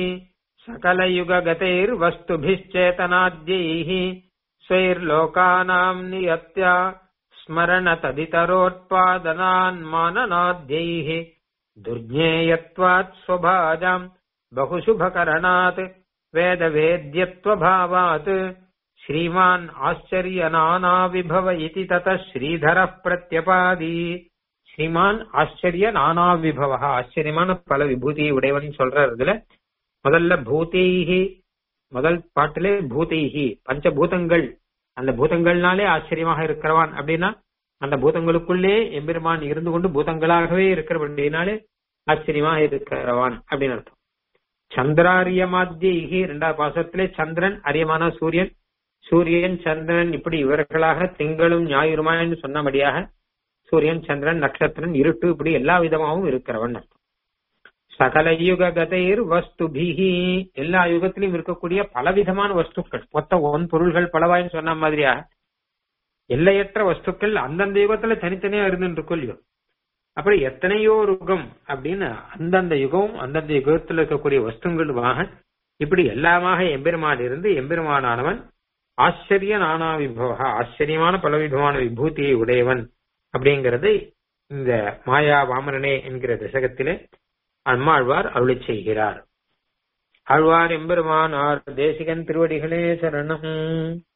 सकलयुगगतैर्वस्तुभिश्चेतनाद्यैः स्वैर्लोकानाम् नियत्या स्मरण तदितरोत्पादनान् माननाद्यैः दुर्ज्ञेयत्वात् स्वभाजाम् बहुशुभकरणात् वेदवेद्यत्वभावात् श्रीमान् आश्चर्यनानाविभव इति ततः श्रीधरः प्रत्यपादी ஸ்ரீமான் ஆச்சரிய நானா விபவா ஆச்சரியமான பல விபூதி உடையவன் சொல்றார் இதுல முதல்ல பூதைஹி முதல் பாட்டிலே பூதைஹி பஞ்சபூதங்கள் அந்த பூதங்கள்னாலே ஆச்சரியமாக இருக்கிறவான் அப்படின்னா அந்த பூதங்களுக்குள்ளே எம்பெருமான் இருந்து கொண்டு பூதங்களாகவே இருக்கிறபடினாலே ஆச்சரியமாக இருக்கிறவான் அப்படின்னு அர்த்தம் சந்திராரியமாத்தியி இரண்டாவது பாசத்திலே சந்திரன் அரியமான சூரியன் சூரியன் சந்திரன் இப்படி இவர்களாக திங்களும் ஞாயிறுமான்னு சொன்னபடியாக சூரியன் சந்திரன் நட்சத்திரன் இருட்டு இப்படி எல்லா விதமாகவும் இருக்கிறவன் அர்த்தம் சகல யுக கதைர் வஸ்துபிகி எல்லா யுகத்திலும் இருக்கக்கூடிய பலவிதமான வஸ்துக்கள் மொத்த ஒன் பொருள்கள் பலவாயின்னு சொன்ன மாதிரியா எல்லையற்ற வஸ்துக்கள் அந்தந்த யுகத்துல தனித்தனியா இருந்துட்டு இல்லையோ அப்படி எத்தனையோ யுகம் அப்படின்னு அந்தந்த யுகம் அந்தந்த யுகத்துல இருக்கக்கூடிய வஸ்துங்களுமாக இப்படி எல்லாமாக எம்பெருமான் இருந்து எம்பெருமானானவன் ஆச்சரிய நானா விபவா ஆச்சரியமான பலவிதமான விபூதியை உடையவன் அப்படிங்கிறது இந்த மாயா வாமனனே என்கிற தசகத்திலே அம்மாழ்வார் அருளி செய்கிறார் ஆழ்வார் எம்பெருமான் ஆர் தேசிகன் திருவடிகளே சரணம்